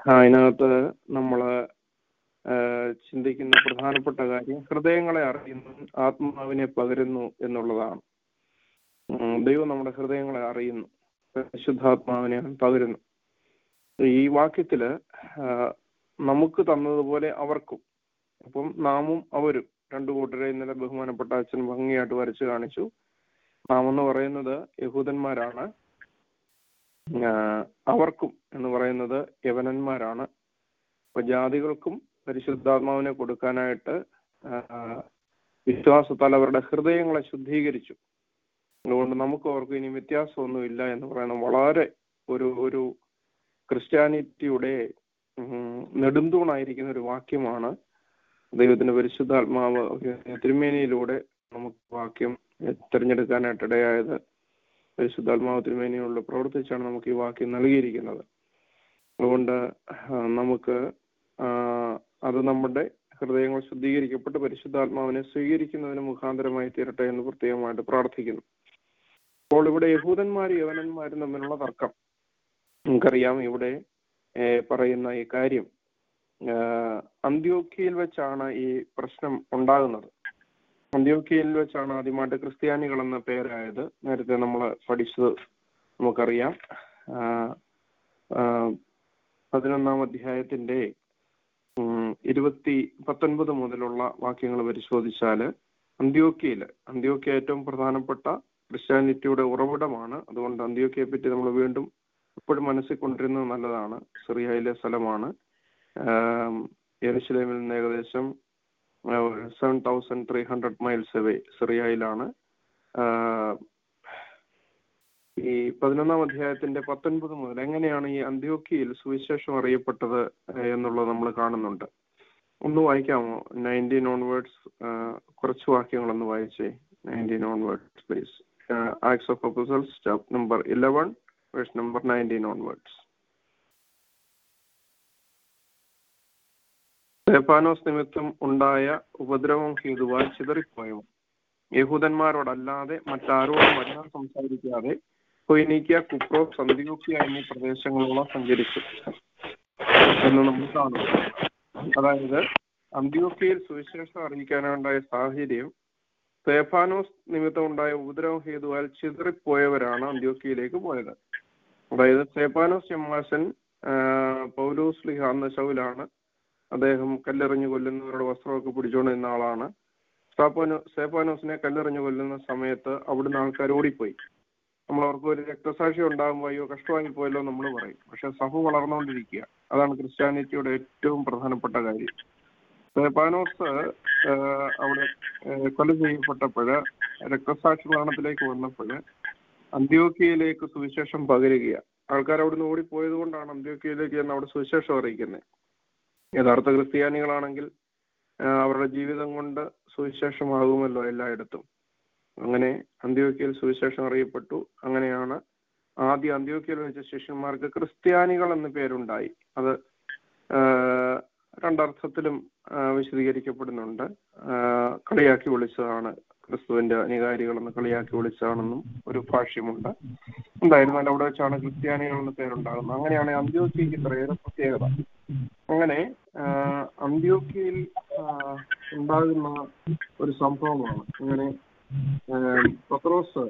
അതിനകത്ത് നമ്മൾ ചിന്തിക്കുന്ന പ്രധാനപ്പെട്ട കാര്യം ഹൃദയങ്ങളെ അറിയുന്നു ആത്മാവിനെ പകരുന്നു എന്നുള്ളതാണ് ഉം, ദൈവം നമ്മുടെ ഹൃദയങ്ങളെ അറിയുന്നു പരിശുദ്ധാത്മാവിനെ അവൻ പകരുന്നു ഈ വാക്യത്തില് ആ, നമുക്ക് തന്നതുപോലെ അവർക്കും അപ്പം നാമും അവരും രണ്ടു കൂട്ടരെ ഇന്നലെ ബഹുമാനപ്പെട്ട അച്ഛൻ ഭംഗിയായിട്ട് വരച്ചു കാണിച്ചു നാം എന്ന് പറയുന്നത് യഹൂദന്മാരാണ് ആ, അവർക്കും എന്ന് പറയുന്നത് യവനന്മാരാണ് അപ്പൊ ജാതികൾക്കും പരിശുദ്ധാത്മാവിനെ കൊടുക്കാനായിട്ട് ആ, വിശ്വാസത്താൽ അവരുടെ ഹൃദയങ്ങളെ ശുദ്ധീകരിച്ചു അതുകൊണ്ട് നമുക്ക് അവർക്ക് ഇനി വ്യത്യാസമൊന്നുമില്ല എന്ന് പറയുന്ന വളരെ ഒരു ഒരു ക്രിസ്ത്യാനിറ്റിയുടെ ഉം, നെടുന്തൂണായിരിക്കുന്ന ഒരു വാക്യമാണ് ദൈവത്തിന്റെ പരിശുദ്ധാത്മാവ് തിരുമേനിയിലൂടെ നമുക്ക് വാക്യം തിരഞ്ഞെടുക്കാനായിട്ട് ഇടയായത് പരിശുദ്ധാത്മാവ് തിരുമേനിയോട് പ്രവർത്തിച്ചാണ് നമുക്ക് ഈ വാക്യം നൽകിയിരിക്കുന്നത് അതുകൊണ്ട് ആ, നമുക്ക് ആ, അത് നമ്മുടെ ഹൃദയങ്ങൾ ശുദ്ധീകരിക്കപ്പെട്ട് പരിശുദ്ധാത്മാവിനെ സ്വീകരിക്കുന്നതിന് മുഖാന്തരമായി തീരട്ടെ എന്ന് പ്രത്യേകമായിട്ട് പ്രാർത്ഥിക്കുന്നു അപ്പോൾ ഇവിടെ യഹൂദന്മാരും യവനന്മാരും തമ്മിലുള്ള തർക്കം നമുക്കറിയാം ഇവിടെ ഏ, പറയുന്ന ഈ കാര്യം ആ, അന്ത്യോക്യയിൽ വെച്ചാണ് ഈ പ്രശ്നം ഉണ്ടാകുന്നത് അന്ത്യോക്യയിൽ വെച്ചാണ് ആദ്യമായിട്ട് ക്രിസ്ത്യാനികൾ എന്ന പേരായത് നേരത്തെ നമ്മൾ പഠിച്ചത് നമുക്കറിയാം ആ, ആ, പതിനൊന്നാം അധ്യായത്തിന്റെ ഉം, ഇരുപത്തി പത്തൊൻപത് മുതലുള്ള വാക്യങ്ങൾ പരിശോധിച്ചാല് അന്ത്യോക്യയില് അന്ത്യോക്യ ഏറ്റവും പ്രധാനപ്പെട്ട ക്രിസ്ത്യാനിറ്റിയുടെ ഉറവിടമാണ് അതുകൊണ്ട് അന്ത്യോക്യയെ പറ്റി നമ്മൾ വീണ്ടും എപ്പോഴും മനസ്സിൽ കൊണ്ടിരുന്നത് നല്ലതാണ് സിറിയയിലെ സ്ഥലമാണ് ആം, യെരുശലേമിൽ നിന്ന് ഏകദേശം seven thousand three hundred miles away സിറിയയിലാണ് ആ, ഈ പതിനൊന്നാം അധ്യായത്തിന്റെ പത്തൊൻപത് മുതൽ എങ്ങനെയാണ് ഈ അന്ത്യോക്കിയിൽ സുവിശേഷം അറിയപ്പെട്ടത് ഏഹ്, എന്നുള്ളത് നമ്മൾ കാണുന്നുണ്ട് ഒന്ന് വായിക്കാമോ നയൻറ്റീൻ ഓൺവേർഡ്സ് കുറച്ച് വാക്യങ്ങളൊന്ന് വായിച്ചേ nineteen onwards please acts of apostles chapter number eleven verse number nineteen onwards സ്തേഫാനോസ് നിമിത്തം ഉണ്ടായ ഉപദ്രവം ഹേതുവായി ചിതറിപ്പോയവർ യഹൂദന്മാരോടല്ലാതെ മറ്റാരോടും വചനം സംസാരിക്കാതെ കൊയിനീക്ക കുപ്രോസ് അന്തിയോക്യ എന്നീ പ്രദേശങ്ങളോളം സഞ്ചരിച്ചു എന്ന് നമ്മൾ കാണുന്നു അതായത് അന്ത്യോക്യയിൽ സുവിശേഷം അറിയിക്കാനുണ്ടായ സാഹചര്യം സ്തേഫാനോസ് നിമിത്തം ഉണ്ടായ ഉപദ്രവം ഹേതുവാൽ ചിതറിപ്പോയവരാണ് അന്ത്യോക്യയിലേക്ക് പോയത് അതായത് സ്തേഫാനോസ് ചെമ്മാസൻ പൗലോസ് ലിഹ എന്ന ശൗലാണ് അദ്ദേഹം കല്ലെറിഞ്ഞു കൊല്ലുന്നവരുടെ വസ്ത്രമൊക്കെ പിടിച്ചുകൊണ്ട് നിന്ന ആളാണ് സ്താപ്പാനോ സ്തേഫാനോസിനെ കല്ലെറിഞ്ഞു കൊല്ലുന്ന സമയത്ത് അവിടുന്ന് ആൾക്കാർ ഓടിപ്പോയി നമ്മൾ അവർക്ക് ഒരു രക്തസാക്ഷി ഉണ്ടാകുമ്പോൾ അയ്യോ കഷ്ടമായി പോയല്ലോ നമ്മൾ പറയും പക്ഷെ സഭ വളർന്നുകൊണ്ടിരിക്കുക അതാണ് ക്രിസ്ത്യാനിറ്റിയുടെ ഏറ്റവും പ്രധാനപ്പെട്ട കാര്യം സ്തേഫാനോസ് ആഹ്, അവിടെ ആഹ്, കൊല ചെയ്യപ്പെട്ടപ്പോഴ് രക്തസാക്ഷി മരണത്തിലേക്ക് വന്നപ്പോഴ് അന്ത്യോക്കിയയിലേക്ക് സുവിശേഷം പകരുകയാണ് ആൾക്കാർ അവിടുന്ന് ഓടിപ്പോയത് കൊണ്ടാണ് അന്ത്യോക്കിയയിലേക്ക് ചെന്ന് അവിടെ സുവിശേഷം അറിയിക്കുന്നത് യഥാർത്ഥ ക്രിസ്ത്യാനികളാണെങ്കിൽ ആ, അവരുടെ ജീവിതം കൊണ്ട് സുവിശേഷമാകുമല്ലോ എല്ലായിടത്തും അങ്ങനെ അന്ത്യോക്യയിൽ സുവിശേഷം അറിയപ്പെട്ടു അങ്ങനെയാണ് ആദ്യ അന്ത്യോക്യയിൽ വെച്ച ശിഷ്യന്മാർക്ക് ക്രിസ്ത്യാനികൾ എന്ന പേരുണ്ടായി അത് ആ, രണ്ടർത്ഥത്തിലും ആ, വിശദീകരിക്കപ്പെടുന്നുണ്ട് ആ, കളിയാക്കി വിളിച്ചതാണ് ക്രിസ്തുവിന്റെ അനുകാരികൾ എന്ന് കളിയാക്കി വിളിച്ചതാണെന്നും ഒരു ഭാഷ്യമുണ്ട് എന്തായിരുന്നാലും അവിടെ വെച്ചാണ് ക്രിസ്ത്യാനികൾ എന്ന പേരുണ്ടാകുന്നത് അങ്ങനെയാണ് അന്ത്യോക്യയ്ക്ക് ഇത്രയേറെ പ്രത്യേകത അങ്ങനെ ആ, അന്ത്യോക്യയിൽ ആ, ഉണ്ടാകുന്ന ഒരു സംഭവമാണ് അങ്ങനെ ആ, പത്രോസ്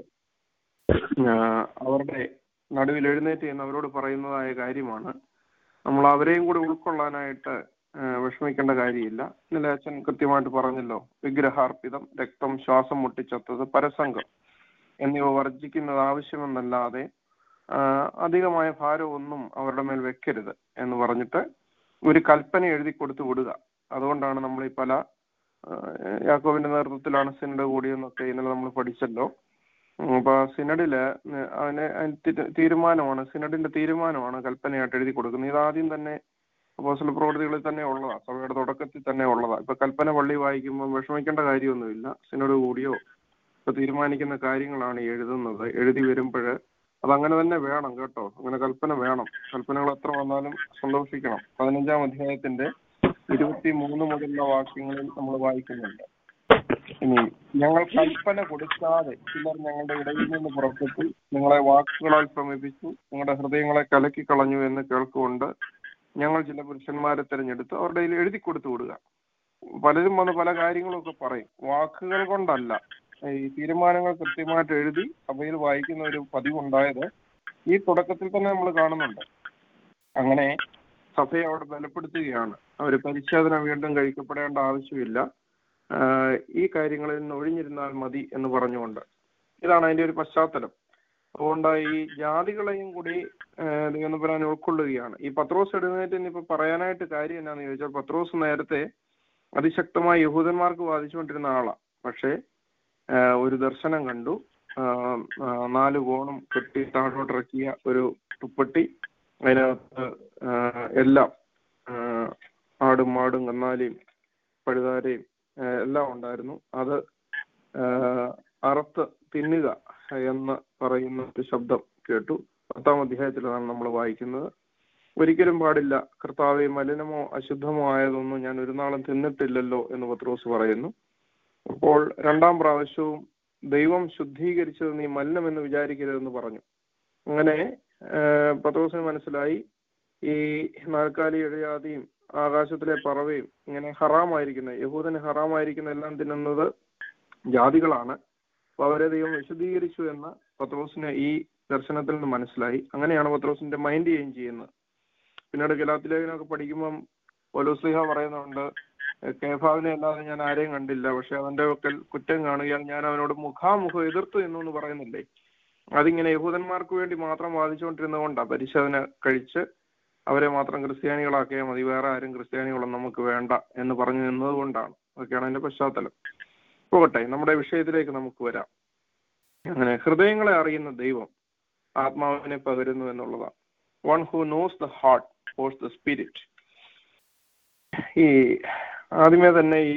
ആ, അവരുടെ നടുവിൽ എഴുന്നേറ്റ് എന്ന് അവരോട് പറയുന്നതായ കാര്യമാണ് നമ്മൾ അവരെയും കൂടി ഉൾക്കൊള്ളാനായിട്ട് ആ, വിഷമിക്കേണ്ട കാര്യമില്ല ഇന്നലെ അച്ഛൻ കൃത്യമായിട്ട് പറഞ്ഞല്ലോ വിഗ്രഹാർപ്പിതം രക്തം ശ്വാസം മുട്ടിച്ചത്തത് പരസംഗം എന്നിവ വർജിക്കുന്നത് ആവശ്യമെന്നല്ലാതെ ആ, അധികമായ ഭാരമൊന്നും അവരുടെ മേൽ വെക്കരുത് എന്ന് പറഞ്ഞിട്ട് ഒരു കൽപ്പന എഴുതി കൊടുത്തു വിടുക അതുകൊണ്ടാണ് നമ്മൾ ഈ പല ആ, യാക്കോബിന്റെ നേതൃത്വത്തിലാണ് സിനഡ് കൂടിയെന്നൊക്കെ ഇന്നലെ നമ്മൾ പഠിച്ചല്ലോ ഉം, അപ്പൊ ആ സിനഡില് ന- അതിന് അതിന് തി- തീരുമാനമാണ് സിനഡിന്റെ തീരുമാനമാണ് കൽപ്പനയായിട്ട് എഴുതി കൊടുക്കുന്നത് ഇത് ആദ്യം തന്നെ അപ്പോസ്തല പ്രവൃത്തികളിൽ തന്നെ ഉള്ളതാ സഭയുടെ തുടക്കത്തിൽ തന്നെ ഉള്ളതാ ഇപ്പൊ കൽപ്പന പള്ളി വായിക്കുമ്പോൾ വിഷമിക്കേണ്ട കാര്യമൊന്നുമില്ല സിനഡ് കൂടിയോ ഇപ്പൊ തീരുമാനിക്കുന്ന കാര്യങ്ങളാണ് ഈ എഴുതുന്നത് എഴുതി വരുമ്പോൾ അതങ്ങനെ തന്നെ വേണം കേട്ടോ അങ്ങനെ കൽപ്പന വേണം കൽപ്പനകൾ എത്ര വന്നാലും സന്തോഷിക്കണം പതിനഞ്ചാം അധ്യായത്തിന്റെ ഇരുപത്തി മൂന്ന് മുതലുള്ള വാക്യങ്ങളിൽ നമ്മൾ വായിക്കുന്നുണ്ട് ഇനി ഞങ്ങൾ കൽപ്പന കൊടുക്കാതെ ചിലർ ഞങ്ങളുടെ ഇടയിൽ നിന്ന് പുറപ്പെട്ടു നിങ്ങളെ വാക്കുകളാൽ ശ്രമിപ്പിച്ചു നിങ്ങളുടെ ഹൃദയങ്ങളെ കലക്കി കളഞ്ഞു എന്ന് കേൾക്കുകൊണ്ട് ഞങ്ങൾ ചില പുരുഷന്മാരെ തിരഞ്ഞെടുത്ത് അവരുടെ കയ്യിൽ എഴുതി കൊടുത്തു വിടുക പലരും വന്ന് പല കാര്യങ്ങളൊക്കെ പറയും വാക്കുകൾ കൊണ്ടല്ല ഈ തീരുമാനങ്ങൾ കൃത്യമായിട്ട് എഴുതി സഭയിൽ വായിക്കുന്ന ഒരു പതിവുണ്ടായത് ഈ തുടക്കത്തിൽ തന്നെ നമ്മൾ കാണുന്നുണ്ട് അങ്ങനെ സഭയെ അവിടെ ബലപ്പെടുത്തുകയാണ് അവർ പരിശോധന വീണ്ടും കഴിക്കപ്പെടേണ്ട ആവശ്യമില്ല ആഹ് ഈ കാര്യങ്ങളിൽ നിന്ന് ഒഴിഞ്ഞിരുന്നാൽ മതി എന്ന് പറഞ്ഞുകൊണ്ട് ഇതാണ് അതിന്റെ ഒരു പശ്ചാത്തലം അതുകൊണ്ട് ഈ ജാതികളെയും കൂടി ആഹ് ദൈവം പറയാൻ ഉൾക്കൊള്ളുകയാണ് ഈ പത്രോസ് എഴുന്നേറ്റ് ഇപ്പൊ പറയാനായിട്ട് കാര്യം എന്നാന്ന് ചോദിച്ചാൽ പത്രോസ് നേരത്തെ അതിശക്തമായി യഹൂദന്മാർക്ക് വാദിച്ചുകൊണ്ടിരുന്ന ആളാ പക്ഷേ ആഹ് ഒരു ദർശനം കണ്ടു ആഹ് ആഹ് നാല് കോണും കെട്ടി താഴോട്ടിറക്കിയ ഒരു തുപ്പട്ടി അതിനകത്ത് ആഹ് എല്ലാം ആഹ് ആടും മാടും കന്നാലിയും പഴുതാരയും ആഹ് എല്ലാം ഉണ്ടായിരുന്നു അത് ആഹ് അറുത്ത് തിന്നുക എന്ന് പറയുന്ന ഒരു ശബ്ദം കേട്ടു പത്താം അധ്യായത്തിലാണ് നമ്മൾ വായിക്കുന്നത് ഒരിക്കലും പാടില്ല കർത്താവെ മലിനമോ അശുദ്ധമോ ആയതൊന്നും ഞാൻ ഒരു നാളും തിന്നിട്ടില്ലല്ലോ എന്ന് പത്രോസ് പറയുന്നു അപ്പോൾ രണ്ടാം പ്രാവശ്യവും ദൈവം ശുദ്ധീകരിച്ചത് നീ മലിനമെന്ന് വിചാരിക്കരുതെന്ന് പറഞ്ഞു അങ്ങനെ ആഹ് പത്രോസിന് മനസ്സിലായി ഈ നാൽക്കാലി എഴുയാതെയും ആകാശത്തിലെ പറവയും ഇങ്ങനെ ഹറാമായിരിക്കുന്ന യഹൂദന് ഹറാമായിരിക്കുന്ന എല്ലാം തിന്നുന്നത് ജാതികളാണ് അപ്പൊ അവരെ ദൈവം വിശദീകരിച്ചു എന്ന് പത്രോസിന് ഈ ദർശനത്തിൽ നിന്ന് മനസ്സിലായി അങ്ങനെയാണ് പത്രോസിന്റെ മൈൻഡ് ചേഞ്ച് ചെയ്യുന്നത് പിന്നീട് ഗലാത്തിലേഖനമൊക്കെ പഠിക്കുമ്പം ഒലോസ്ലിഹ പറയുന്നുണ്ട് കേഫാവിനെ അല്ലാതെ ഞാൻ ആരെയും കണ്ടില്ല പക്ഷെ അവന്റെ ഒക്കൽ കുറ്റം കാണുകയാൽ ഞാൻ അവനോട് മുഖാമുഖം എതിർത്തു എന്നു എന്ന് പറയുന്നില്ലേ അതിങ്ങനെ യഹൂദന്മാർക്ക് വേണ്ടി മാത്രം വാദിച്ചുകൊണ്ടിരുന്നത് കൊണ്ടാണ് പരിശോധന കഴിച്ച് അവരെ മാത്രം ക്രിസ്ത്യാനികളാക്കിയാൽ മതി വേറെ ആരും ക്രിസ്ത്യാനികളൊന്നും നമുക്ക് വേണ്ട എന്ന് പറഞ്ഞു നിന്നത് കൊണ്ടാണ് അതൊക്കെയാണ് അതിന്റെ പശ്ചാത്തലം പോകട്ടെ നമ്മുടെ വിഷയത്തിലേക്ക് നമുക്ക് വരാം അങ്ങനെ ഹൃദയങ്ങളെ അറിയുന്ന ദൈവം ആത്മാവിനെ പകരുന്നു എന്നുള്ളതാണ് one who knows the heart as the spirit ഈ ആദ്യമേ തന്നെ ഈ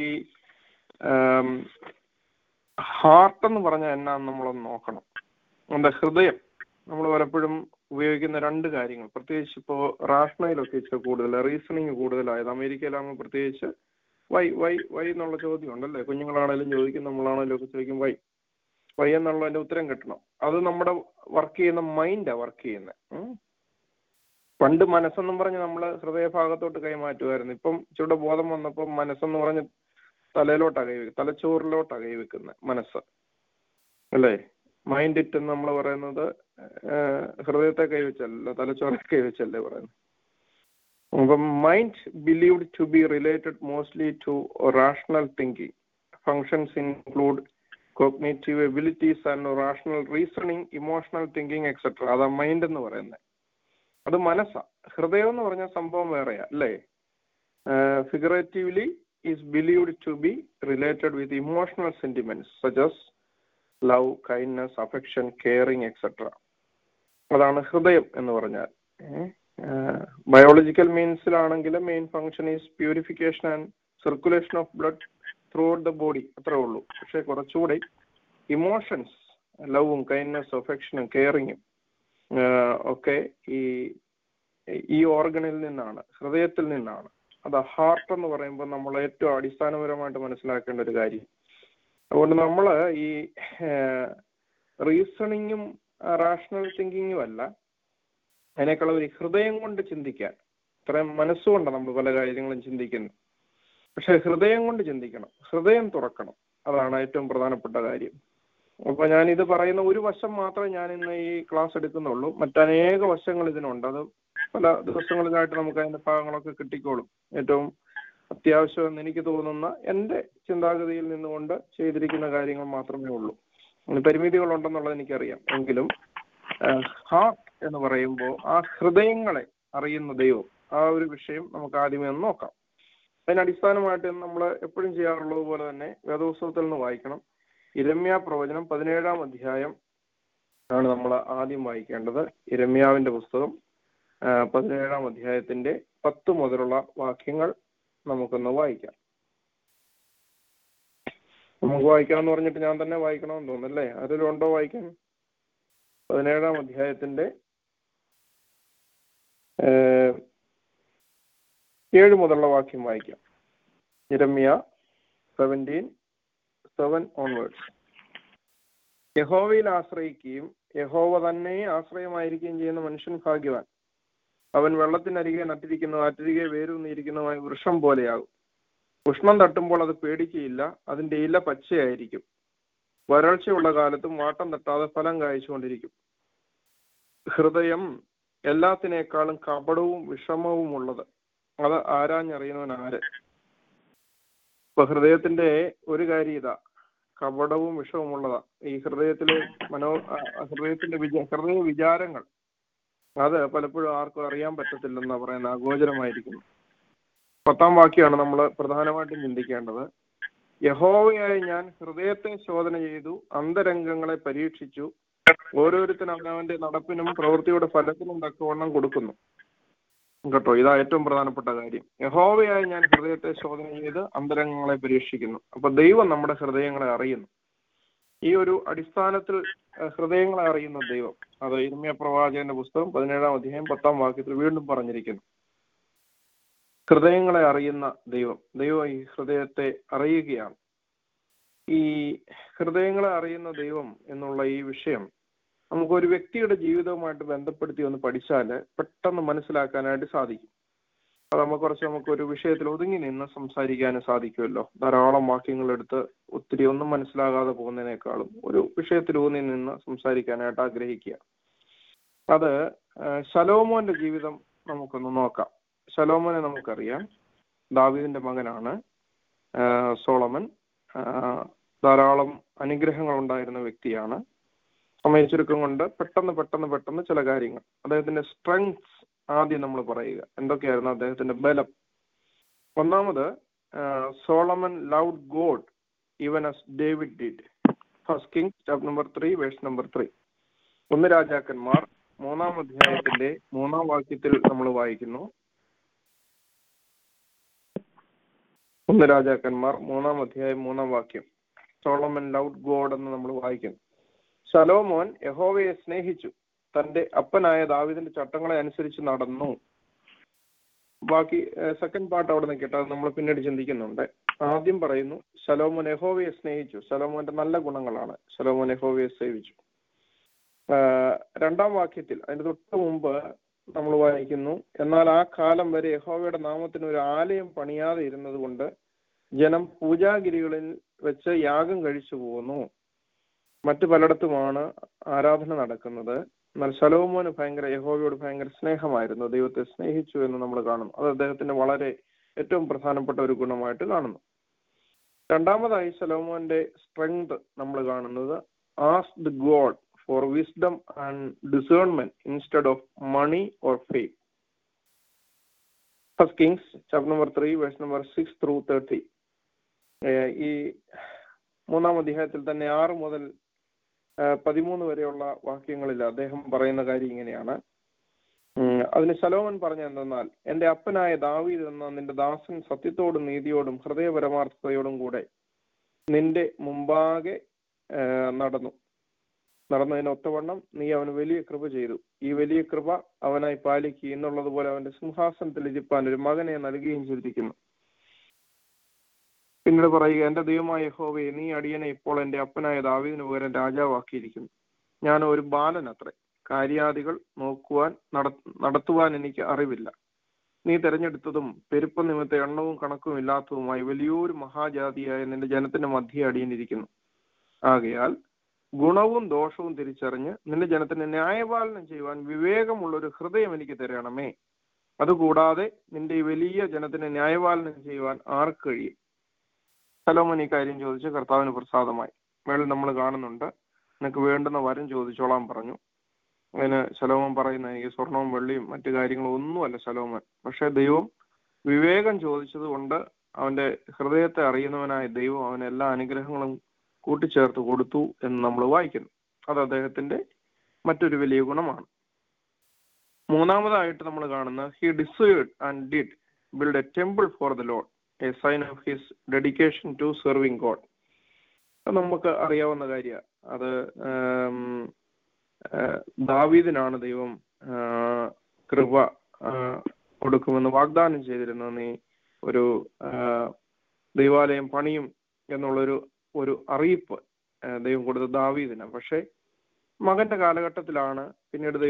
ഹാർട്ട് എന്ന് പറഞ്ഞാൽ എന്നാന്ന് നമ്മളൊന്ന് നോക്കണം നമ്മുടെ ഹൃദയം നമ്മൾ പലപ്പോഴും ഉപയോഗിക്കുന്ന രണ്ട് കാര്യങ്ങൾ പ്രത്യേകിച്ച് ഇപ്പോൾ റാഷണയിലൊക്കെ ഇച്ചിരി കൂടുതൽ റീസണിങ് കൂടുതലായത് അമേരിക്കയിലാകുമ്പോൾ പ്രത്യേകിച്ച് വൈ വൈ വൈ എന്നുള്ള ചോദ്യം ഉണ്ടല്ലേ കുഞ്ഞുങ്ങളാണേലും ചോദിക്കും നമ്മളാണേലും ഒക്കെ ചോദിക്കും വൈ വൈ എന്നുള്ളതിന്റെ ഉത്തരം കിട്ടണം അത് നമ്മുടെ വർക്ക് ചെയ്യുന്ന മൈൻഡാ വർക്ക് ചെയ്യുന്നത് പണ്ട് മനസ്സെന്നും പറഞ്ഞ് നമ്മൾ ഹൃദയഭാഗത്തോട്ട് കൈമാറ്റുമായിരുന്നു ഇപ്പം ഇച്ചിരി ബോധം വന്നപ്പോൾ മനസ്സെന്ന് പറഞ്ഞ് തലയിലോട്ടാ കൈ തലച്ചോറിലോട്ടാ കൈവെക്കുന്നത് മനസ്സ് അല്ലേ മൈൻഡ് ഇറ്റ് എന്ന് നമ്മൾ പറയുന്നത് ഹൃദയത്തെ കൈവച്ചല്ല തലച്ചോറെ കൈവച്ചല്ലേ പറയുന്നത് അപ്പം mind believed to be related mostly to rational thinking functions include cognitive abilities and rational reasoning emotional thinking etcetera അതാ മൈൻഡ് എന്ന് പറയുന്നത് അത് മനസ്സാ ഹൃദയം എന്ന് പറഞ്ഞ സംഭവം വേറെയാ അല്ലേ figuratively is believed to be related with emotional sentiments such as love kindness affection caring etcetera അതാണ് ഹൃദയം എന്ന് പറഞ്ഞാൽ ബയോളജിക്കൽ മീൻസിലാണെങ്കിൽ main function is purification and circulation of blood throughout the body അത്രേ ഉള്ളൂ പക്ഷെ കുറച്ചുകൂടി ഇമോഷൻസ് ലവും കൈൻഡ്നസ് അഫെക്ഷനും കെയറിങ്ങും ഒക്കെ ഈ ഈ ഓർഗണിൽ നിന്നാണ് ഹൃദയത്തിൽ നിന്നാണ് അത് ഹാർട്ട് എന്ന് പറയുമ്പോൾ നമ്മൾ ഏറ്റവും അടിസ്ഥാനപരമായിട്ട് മനസ്സിലാക്കേണ്ട ഒരു കാര്യം അതുകൊണ്ട് നമ്മൾ ഈ റീസണിങ്ങും റാഷണൽ തിങ്കിങ്ങും അല്ല അതിനേക്കാൾ ഒരു ഹൃദയം കൊണ്ട് ചിന്തിക്കാൻ ഇത്രയും മനസ്സുകൊണ്ടാണ് നമ്മൾ പല കാര്യങ്ങളും ചിന്തിക്കുന്നത് പക്ഷെ ഹൃദയം കൊണ്ട് ചിന്തിക്കണം ഹൃദയം തുറക്കണം അതാണ് ഏറ്റവും പ്രധാനപ്പെട്ട കാര്യം അപ്പൊ ഞാൻ ഇത് പറയുന്ന ഒരു വശം മാത്രമേ ഞാൻ ഇന്ന് ഈ ക്ലാസ് എടുക്കുന്നുള്ളൂ മറ്റനേക വശങ്ങൾ ഇതിനുണ്ട് അത് പല ദിവസങ്ങളിലായിട്ട് നമുക്ക് അതിന്റെ ഭാഗങ്ങളൊക്കെ കിട്ടിക്കോളും ഏറ്റവും അത്യാവശ്യം എന്ന് എനിക്ക് തോന്നുന്ന എൻ്റെ ചിന്താഗതിയിൽ നിന്നുകൊണ്ട് ചെയ്തിരിക്കുന്ന കാര്യങ്ങൾ മാത്രമേ ഉള്ളൂ പരിമിതികളുണ്ടെന്നുള്ളത് എനിക്കറിയാം എങ്കിലും ഹാർട്ട് എന്ന് പറയുമ്പോൾ ആ ഹൃദയങ്ങളെ അറിയുന്ന ദൈവം ആ ഒരു വിഷയം നമുക്ക് ആദ്യമേ ഒന്ന് നോക്കാം അതിന് അടിസ്ഥാനമായിട്ട് നമ്മൾ എപ്പോഴും ചെയ്യാറുള്ളത് പോലെ തന്നെ വേദോത്സവത്തിൽ നിന്ന് വായിക്കണം ഇരമ്യ പ്രവചനം പതിനേഴാം അധ്യായം ആണ് നമ്മൾ ആദ്യം വായിക്കേണ്ടത് ഇരമ്യാവിന്റെ പുസ്തകം പതിനേഴാം അധ്യായത്തിന്റെ പത്ത് മുതലുള്ള വാക്യങ്ങൾ നമുക്കൊന്ന് വായിക്കാം നമുക്ക് വായിക്കാമെന്ന് പറഞ്ഞിട്ട് ഞാൻ തന്നെ വായിക്കണമെന്ന് തോന്നുന്നല്ലേ ആരെങ്കിലും ഉണ്ടോ വായിക്കാൻ പതിനേഴാം അധ്യായത്തിന്റെ ഏഴ് മുതലുള്ള വാക്യം വായിക്കാം ഇരമ്യ സെവൻറ്റീൻ സെവൻ ഓൺവേർഡ്സ് യഹോവയിൽ ആശ്രയിക്കുകയും യഹോവ തന്നെ ആശ്രയമായിരിക്കുകയും ചെയ്യുന്ന മനുഷ്യൻ ഭാഗ്യവാൻ അവൻ വെള്ളത്തിനരികെ നട്ടിരിക്കുന്നു ആറ്റരികെ വേരൂന്നിരിക്കുന്നതുമായ വൃക്ഷം പോലെയാകും ഉഷ്ണം തട്ടുമ്പോൾ അത് പേടിക്കുകയില്ല അതിന്റെ ഇല പച്ചയായിരിക്കും വരൾച്ചയുള്ള കാലത്തും വാട്ടം തട്ടാതെ ഫലം കായ്ച്ചുകൊണ്ടിരിക്കും ഹൃദയം എല്ലാത്തിനേക്കാളും കപടവും വിഷമവും ഉള്ളത് അത് ആരാഞ്ഞറിയുന്നവൻ ആര് ഇപ്പൊ ഹൃദയത്തിന്റെ ഒരു കാര്യം ഇതാ കപടവും വിഷവും ഉള്ളതാ ഈ ഹൃദയത്തിലെ മനോ ആ, ഹൃദയത്തിന്റെ വിചാ ഹൃദയ വിചാരങ്ങൾ അത് പലപ്പോഴും ആർക്കും അറിയാൻ പറ്റത്തില്ലെന്നാ പറയുന്നത് അഗോചരമായിരിക്കുന്നു പത്താം വാക്യമാണ് നമ്മൾ പ്രധാനമായിട്ടും ചിന്തിക്കേണ്ടത് യഹോവയായ ഞാൻ ഹൃദയത്തെ ശോധന ചെയ്തു അന്തരംഗങ്ങളെ പരീക്ഷിച്ചു ഓരോരുത്തരും അവനവന്റെ നടപ്പിനും പ്രവൃത്തിയുടെ ഫലത്തിനും തക്കവണ്ണം കൊടുക്കുന്നു കേട്ടോ ഇതാ ഏറ്റവും പ്രധാനപ്പെട്ട കാര്യം യഹോവയായി ഞാൻ ഹൃദയത്തെ ശോധന ചെയ്ത് അന്തരംഗങ്ങളെ പരീക്ഷിക്കുന്നു അപ്പൊ ദൈവം നമ്മുടെ ഹൃദയങ്ങളെ അറിയുന്നു ഈ ഒരു അടിസ്ഥാനത്തിൽ അഹ് ഹൃദയങ്ങളെ അറിയുന്ന ദൈവം അത് ഇർമ്യ പ്രവാചകന്റെ പുസ്തകം പതിനേഴാം അധ്യായം പത്താം വാക്യത്തിൽ വീണ്ടും പറഞ്ഞിരിക്കുന്നു ഹൃദയങ്ങളെ അറിയുന്ന ദൈവം ദൈവം ഈ ഹൃദയത്തെ അറിയുകയാണ് ഈ ഹൃദയങ്ങളെ അറിയുന്ന ദൈവം എന്നുള്ള ഈ വിഷയം നമുക്ക് ഒരു വ്യക്തിയുടെ ജീവിതവുമായിട്ട് ബന്ധപ്പെടുത്തി ഒന്ന് പഠിച്ചാൽ പെട്ടെന്ന് മനസ്സിലാക്കാനായിട്ട് സാധിക്കും അത് നമുക്ക് കുറച്ച് നമുക്ക് ഒരു വിഷയത്തിൽ ഒതുങ്ങി നിന്ന് സംസാരിക്കാനും സാധിക്കുമല്ലോ ധാരാളം വാക്യങ്ങൾ എടുത്ത് ഒത്തിരി ഒന്നും മനസ്സിലാകാതെ പോകുന്നതിനേക്കാളും ഒരു വിഷയത്തിൽ ഊന്നി നിന്ന് സംസാരിക്കാനായിട്ട് ആഗ്രഹിക്കുക അത് ആ, ശലോമോന്റെ ജീവിതം നമുക്കൊന്ന് നോക്കാം ശലോമോനെ നമുക്കറിയാം ദാവീദിന്റെ മകനാണ് ആ, സോളമൻ ആ, ധാരാളം അനുഗ്രഹങ്ങൾ ഉണ്ടായിരുന്ന വ്യക്തിയാണ് സമയ ചുരുക്കം കൊണ്ട് പെട്ടെന്ന് പെട്ടെന്ന് പെട്ടെന്ന് ചില കാര്യങ്ങൾ അദ്ദേഹത്തിന്റെ സ്ട്രെങ്സ് ആദ്യം നമ്മൾ പറയുക എന്തൊക്കെയായിരുന്നു അദ്ദേഹത്തിന്റെ ബലം ഒന്നാമത് Solomon loved God even as David did first king chapter number three verse number three ഒന്ന് രാജാക്കന്മാർ മൂന്നാം അധ്യായത്തിന്റെ മൂന്നാം വാക്യത്തിൽ നമ്മൾ വായിക്കുന്നു ഒന്ന് രാജാക്കന്മാർ മൂന്നാം അധ്യായം മൂന്നാം വാക്യം സോളമൻ ലൗഡ് ഗോഡ് എന്ന് നമ്മൾ വായിക്കുന്നു ശലോമോൻ യഹോവയെ സ്നേഹിച്ചു തന്റെ അപ്പനായ ദാവിദിന്റെ ചട്ടങ്ങളെ അനുസരിച്ച് നടന്നു ബാക്കി സെക്കൻഡ് പാർട്ട് അവിടെ നിൽക്കട്ടെ അത് നമ്മൾ പിന്നീട് ചിന്തിക്കുന്നുണ്ട് ആദ്യം പറയുന്നു ശലോമോൻ യഹോവയെ സ്നേഹിച്ചു ശലോമോന്റെ നല്ല ഗുണങ്ങളാണ് ശലോമോൻ യഹോവയെ സേവിച്ചു ആ, രണ്ടാം വാക്യത്തിൽ അതിന്റെ തൊട്ട് മുമ്പ് നമ്മൾ വായിക്കുന്നു എന്നാൽ ആ കാലം വരെ യഹോവയുടെ നാമത്തിന് ഒരു ആലയം പണിയാതെ ഇരുന്നത് കൊണ്ട് ജനം പൂജാഗിരികളിൽ വെച്ച് യാഗം കഴിച്ചു പോകുന്നു മറ്റു പലയിടത്തുമാണ് ആരാധന നടക്കുന്നത് എന്നാൽ ശലോമോന് ഭയങ്കര യഹോവയോട് ഭയങ്കര സ്നേഹമായിരുന്നു ദൈവത്തെ സ്നേഹിച്ചു എന്ന് നമ്മൾ കാണുന്നു അത് അദ്ദേഹത്തിന്റെ വളരെ ഏറ്റവും പ്രധാനപ്പെട്ട ഒരു ഗുണമായിട്ട് കാണുന്നു രണ്ടാമതായി ശലോമോന്റെ സ്ട്രെങ്ത് നമ്മൾ കാണുന്നത് as the God for wisdom and discernment instead of money or fame first Kings chapter number three verse number six through thirty ഈ മൂന്നാം അധ്യായത്തിൽ തന്നെ ആറ് മുതൽ ആ, പതിമൂന്ന് വരെയുള്ള വാക്യങ്ങളിൽ അദ്ദേഹം പറയുന്ന കാര്യം ഇങ്ങനെയാണ് ഉം, അതിന് ശലോമൻ പറഞ്ഞ എന്തെന്നാൽ എന്റെ അപ്പനായ ദാവീദ് എന്ന നിന്റെ ദാസൻ സത്യത്തോടും നീതിയോടും ഹൃദയപരമാർത്ഥതയോടും കൂടെ നിന്റെ മുമ്പാകെ ആ, നടന്നു നടന്നതിന് ഒത്തവണ്ണം നീ അവന് വലിയ കൃപ ചെയ്തു ഈ വലിയ കൃപ അവനായി പാലിക്കുക എന്നുള്ളതുപോലെ അവന്റെ സിംഹാസനത്തിൽ ഇരിപ്പാൻ ഒരു മകനെ നൽകുകയും ചെയ്തിരിക്കുന്നു പിന്നീട് പറയുക എന്റെ ദൈവമായ യഹോവയെ നീ അടിയനെ ഇപ്പോൾ എന്റെ അപ്പനായ ദാവീദിന് പകരം രാജാവാക്കിയിരിക്കുന്നു ഞാൻ ഒരു ബാലൻ അത്രേ കാര്യാദികൾ നോക്കുവാൻ നട- നടത്തുവാൻ എനിക്ക് അറിവില്ല നീ തെരഞ്ഞെടുത്തതും പെരുപ്പ നിമിത്ത എണ്ണവും കണക്കും ഇല്ലാത്തതുമായി വലിയൊരു മഹാജാതിയായ നിന്റെ ജനത്തിന്റെ മധ്യ അടിയനിരിക്കുന്നു ആകയാൽ ഗുണവും ദോഷവും തിരിച്ചറിഞ്ഞ് നിന്റെ ജനത്തിന് ന്യായപാലനം ചെയ്യുവാൻ വിവേകമുള്ള ഒരു ഹൃദയം എനിക്ക് തരണമേ അതുകൂടാതെ നിന്റെ ഈ വലിയ ജനത്തിന് ന്യായപാലനം ചെയ്യുവാൻ ആർക്ക് കഴിയും സലോമൻ ഈ കാര്യം ചോദിച്ച് കർത്താവിന് പ്രസാദമായി മേളിൽ നമ്മൾ കാണുന്നുണ്ട് നിനക്ക് വേണ്ടുന്ന വരം ചോദിച്ചോളാൻ പറഞ്ഞു അതിന് ശലോമൻ പറയുന്ന എനിക്ക് സ്വർണവും വെള്ളിയും മറ്റു കാര്യങ്ങളും ഒന്നുമല്ല ശലോമൻ പക്ഷെ ദൈവം വിവേകം ചോദിച്ചത് കൊണ്ട് അവന്റെ ഹൃദയത്തെ അറിയുന്നവനായ ദൈവം അവന് എല്ലാ അനുഗ്രഹങ്ങളും കൂട്ടിച്ചേർത്ത് കൊടുത്തു എന്ന് നമ്മൾ വായിക്കുന്നു അത് അദ്ദേഹത്തിന്റെ മറ്റൊരു വലിയ ഗുണമാണ് മൂന്നാമതായിട്ട് നമ്മൾ കാണുന്ന he desired and did build a temple for the Lord a sign of his dedication to serving God അത് നമുക്ക് അറിയാവുന്ന കാര്യമാണ് അത് ആം, ആ, ദാവീദിനാണ് ദൈവം ആ, കൃപ ആ, കൊടുക്കുമെന്ന് വാഗ്ദാനം ചെയ്തിരുന്നത് നീ ഒരു ആ, ദൈവാലയം പണിയും എന്നുള്ളൊരു ഒരു അറിയിപ്പ് ആ, ദൈവം കൊടുത്ത ദാവീദിന് പക്ഷേ മകന്റെ കാലഘട്ടത്തിലാണ് പിന്നീട് ദൈവം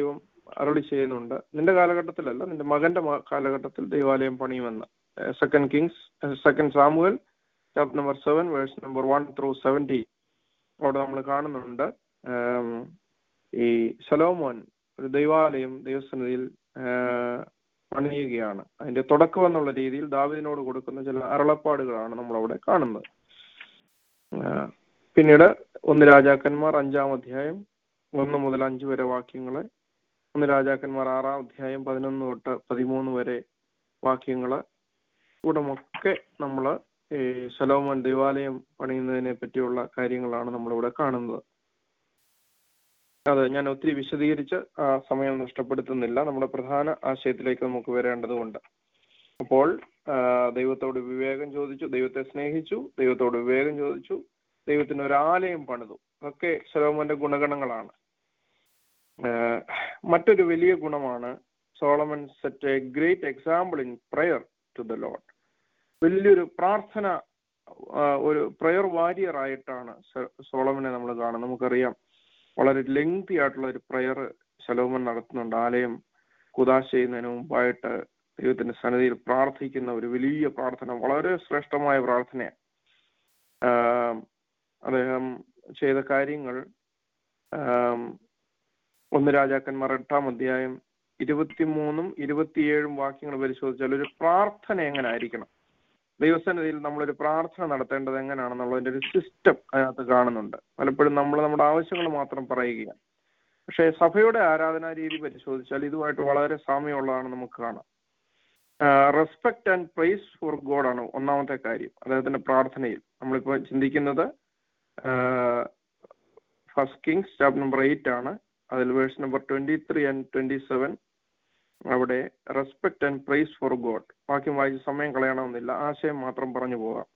അരളി ചെയ്യുന്നുണ്ട് നിന്റെ കാലഘട്ടത്തിലല്ല നിന്റെ മകന്റെ മ- കാലഘട്ടത്തിൽ ദൈവാലയം പണിയുമെന്ന് second kings second Samuel chapter number seven verse number one through seventy അവിടെ നമ്മൾ കാണുന്നുണ്ട് ആം, ഈ ശലോമോൻ ഒരു ദൈവാലയം ദൈവസന്നിധിയിൽ ആ, പണിയുകയാണ് അതിന്റെ തുടക്കം എന്നുള്ള രീതിയിൽ ദാവിദിനോട് കൊടുക്കുന്ന ചില അരുളപ്പാടുകളാണ് നമ്മൾ അവിടെ കാണുന്നത് ആ, പിന്നീട് ഒന്ന് രാജാക്കന്മാർ അഞ്ചാം അധ്യായം ഒന്ന് മുതൽ അഞ്ച് വരെ വാക്യങ്ങള് ഒന്ന് രാജാക്കന്മാർ ആറാം അധ്യായം പതിനൊന്ന് തൊട്ട് പതിമൂന്ന് വരെ വാക്യങ്ങള് ഇവിടമൊക്കെ നമ്മള് ഈ ശലോമോൻ ദൈവാലയം പണിയുന്നതിനെ പറ്റിയുള്ള കാര്യങ്ങളാണ് നമ്മളിവിടെ കാണുന്നത് അതെ ഞാൻ ഒത്തിരി വിശദീകരിച്ച് ആ സമയം നഷ്ടപ്പെടുത്തുന്നില്ല നമ്മുടെ പ്രധാന ആശയത്തിലേക്ക് നമുക്ക് വരേണ്ടതുണ്ട് അപ്പോൾ ആ, ദൈവത്തോട് വിവേകം ചോദിച്ചു ദൈവത്തെ സ്നേഹിച്ചു ദൈവത്തോട് വിവേകം ചോദിച്ചു ദൈവത്തിന് ഒരു ആലയം പണിതു അതൊക്കെ ശലോമോന്റെ ഗുണഗണങ്ങളാണ് ആ, മറ്റൊരു വലിയ ഗുണമാണ് Solomon set a great example in prayer to the Lord വലിയൊരു പ്രാർത്ഥന ആ, ഒരു പ്രയർ വാരിയർ ആയിട്ടാണ് സ- സോളമനെ നമ്മൾ കാണുന്നത് നമുക്കറിയാം വളരെ ലെങ്തി ആയിട്ടുള്ള ഒരു പ്രയർ ശലോമൻ നടത്തുന്നുണ്ട് ആലയം കുദാശ ചെയ്യുന്നതിന് മുമ്പായിട്ട് ദൈവത്തിന്റെ സന്നിധിയിൽ പ്രാർത്ഥിക്കുന്ന ഒരു വലിയ പ്രാർത്ഥന വളരെ ശ്രേഷ്ഠമായ പ്രാർത്ഥനയാണ് ആം, അദ്ദേഹം ചെയ്ത കാര്യങ്ങൾ ആം, ഒന്ന് രാജാക്കന്മാർ എട്ടാം അധ്യായം ഇരുപത്തിമൂന്നും ഇരുപത്തിയേഴും വാക്യങ്ങൾ പരിശോധിച്ചാൽ ഒരു പ്രാർത്ഥന എങ്ങനെ ആയിരിക്കണം ദൈവസന്നിധിയിൽ നമ്മളൊരു പ്രാർത്ഥന നടത്തേണ്ടത് എങ്ങനെയാണെന്നുള്ളതിന്റെ ഒരു സിസ്റ്റം അതിനകത്ത് കാണുന്നുണ്ട് പലപ്പോഴും നമ്മൾ നമ്മുടെ ആവശ്യങ്ങൾ മാത്രം പറയുകയാണ് പക്ഷേ സഭയുടെ ആരാധനാ രീതി പരിശോധിച്ചാൽ ഇതുമായിട്ട് വളരെ സാമ്യമുള്ളതാണ് നമുക്ക് കാണാം respect and praise for God ആണ് ഒന്നാമത്തെ കാര്യം അദ്ദേഹത്തിന്റെ പ്രാർത്ഥനയിൽ നമ്മളിപ്പോൾ ചിന്തിക്കുന്നത് first Kings chapter number eight ആണ് അതിൽ verse number twenty three and twenty seven അവിടെ respect and praise for God വാക്യം വായിച്ച് സമയം കളയണമെന്നില്ല ആശയം മാത്രം പറഞ്ഞു പോകാം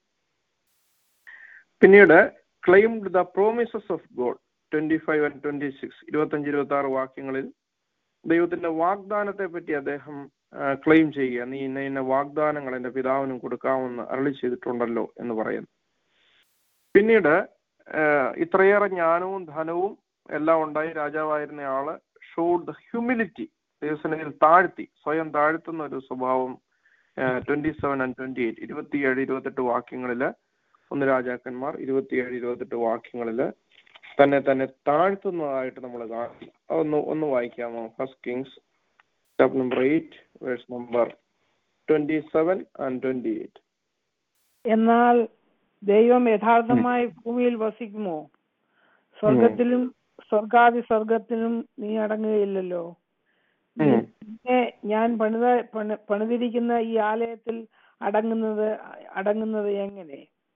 പിന്നീട് claimed the promises of God twenty five and twenty six ഇരുപത്തഞ്ച് ഇരുപത്തി ആറ് വാക്യങ്ങളിൽ ദൈവത്തിന്റെ വാഗ്ദാനത്തെ പറ്റി അദ്ദേഹം ക്ലെയിം ചെയ്യുക നീ ഇന്ന ഇന്ന വാഗ്ദാനങ്ങൾ എന്റെ പിതാവിനും കൊടുക്കാമെന്ന് അരളി ചെയ്തിട്ടുണ്ടല്ലോ എന്ന് പറയുന്നു പിന്നീട് ആ, ഇത്രയേറെ ജ്ഞാനവും ധനവും എല്ലാം ഉണ്ടായി രാജാവായിരുന്ന ആള് ഷോഡ് ദ ഹ്യൂമിലിറ്റി ദൈവസന്നിധിയിൽ താഴ്ത്തി സ്വയം താഴ്ത്തുന്ന ഒരു സ്വഭാവം twenty seven and twenty eight ഇരുപത്തിയേഴ് ഇരുപത്തെട്ട് വാക്യങ്ങളില് ഒന്ന് രാജാക്കന്മാർ ഇരുപത്തിയേഴ് ഇരുപത്തെട്ട് വാക്യങ്ങളില് തന്നെ തന്നെ താഴ്ത്തുന്നതായിട്ട് നമ്മൾ കാണും അതൊന്ന് ഒന്ന് വായിക്കാമോ first Kings chapter number eight verse number twenty seven and twenty eight എന്നാൽ ദൈവം യഥാർത്ഥമായി ഭൂമിയിൽ വസിക്കുമോ സ്വർഗത്തിലും സ്വർഗാദി സ്വർഗത്തിലും നീ അടങ്ങുകയില്ലല്ലോ പിന്നെ ഞാൻ പണിത പണി- പണിതിരിക്കുന്ന ഈ ആലയത്തിൽ അടങ്ങുന്നത് അടങ്ങുന്നത് എങ്ങനെ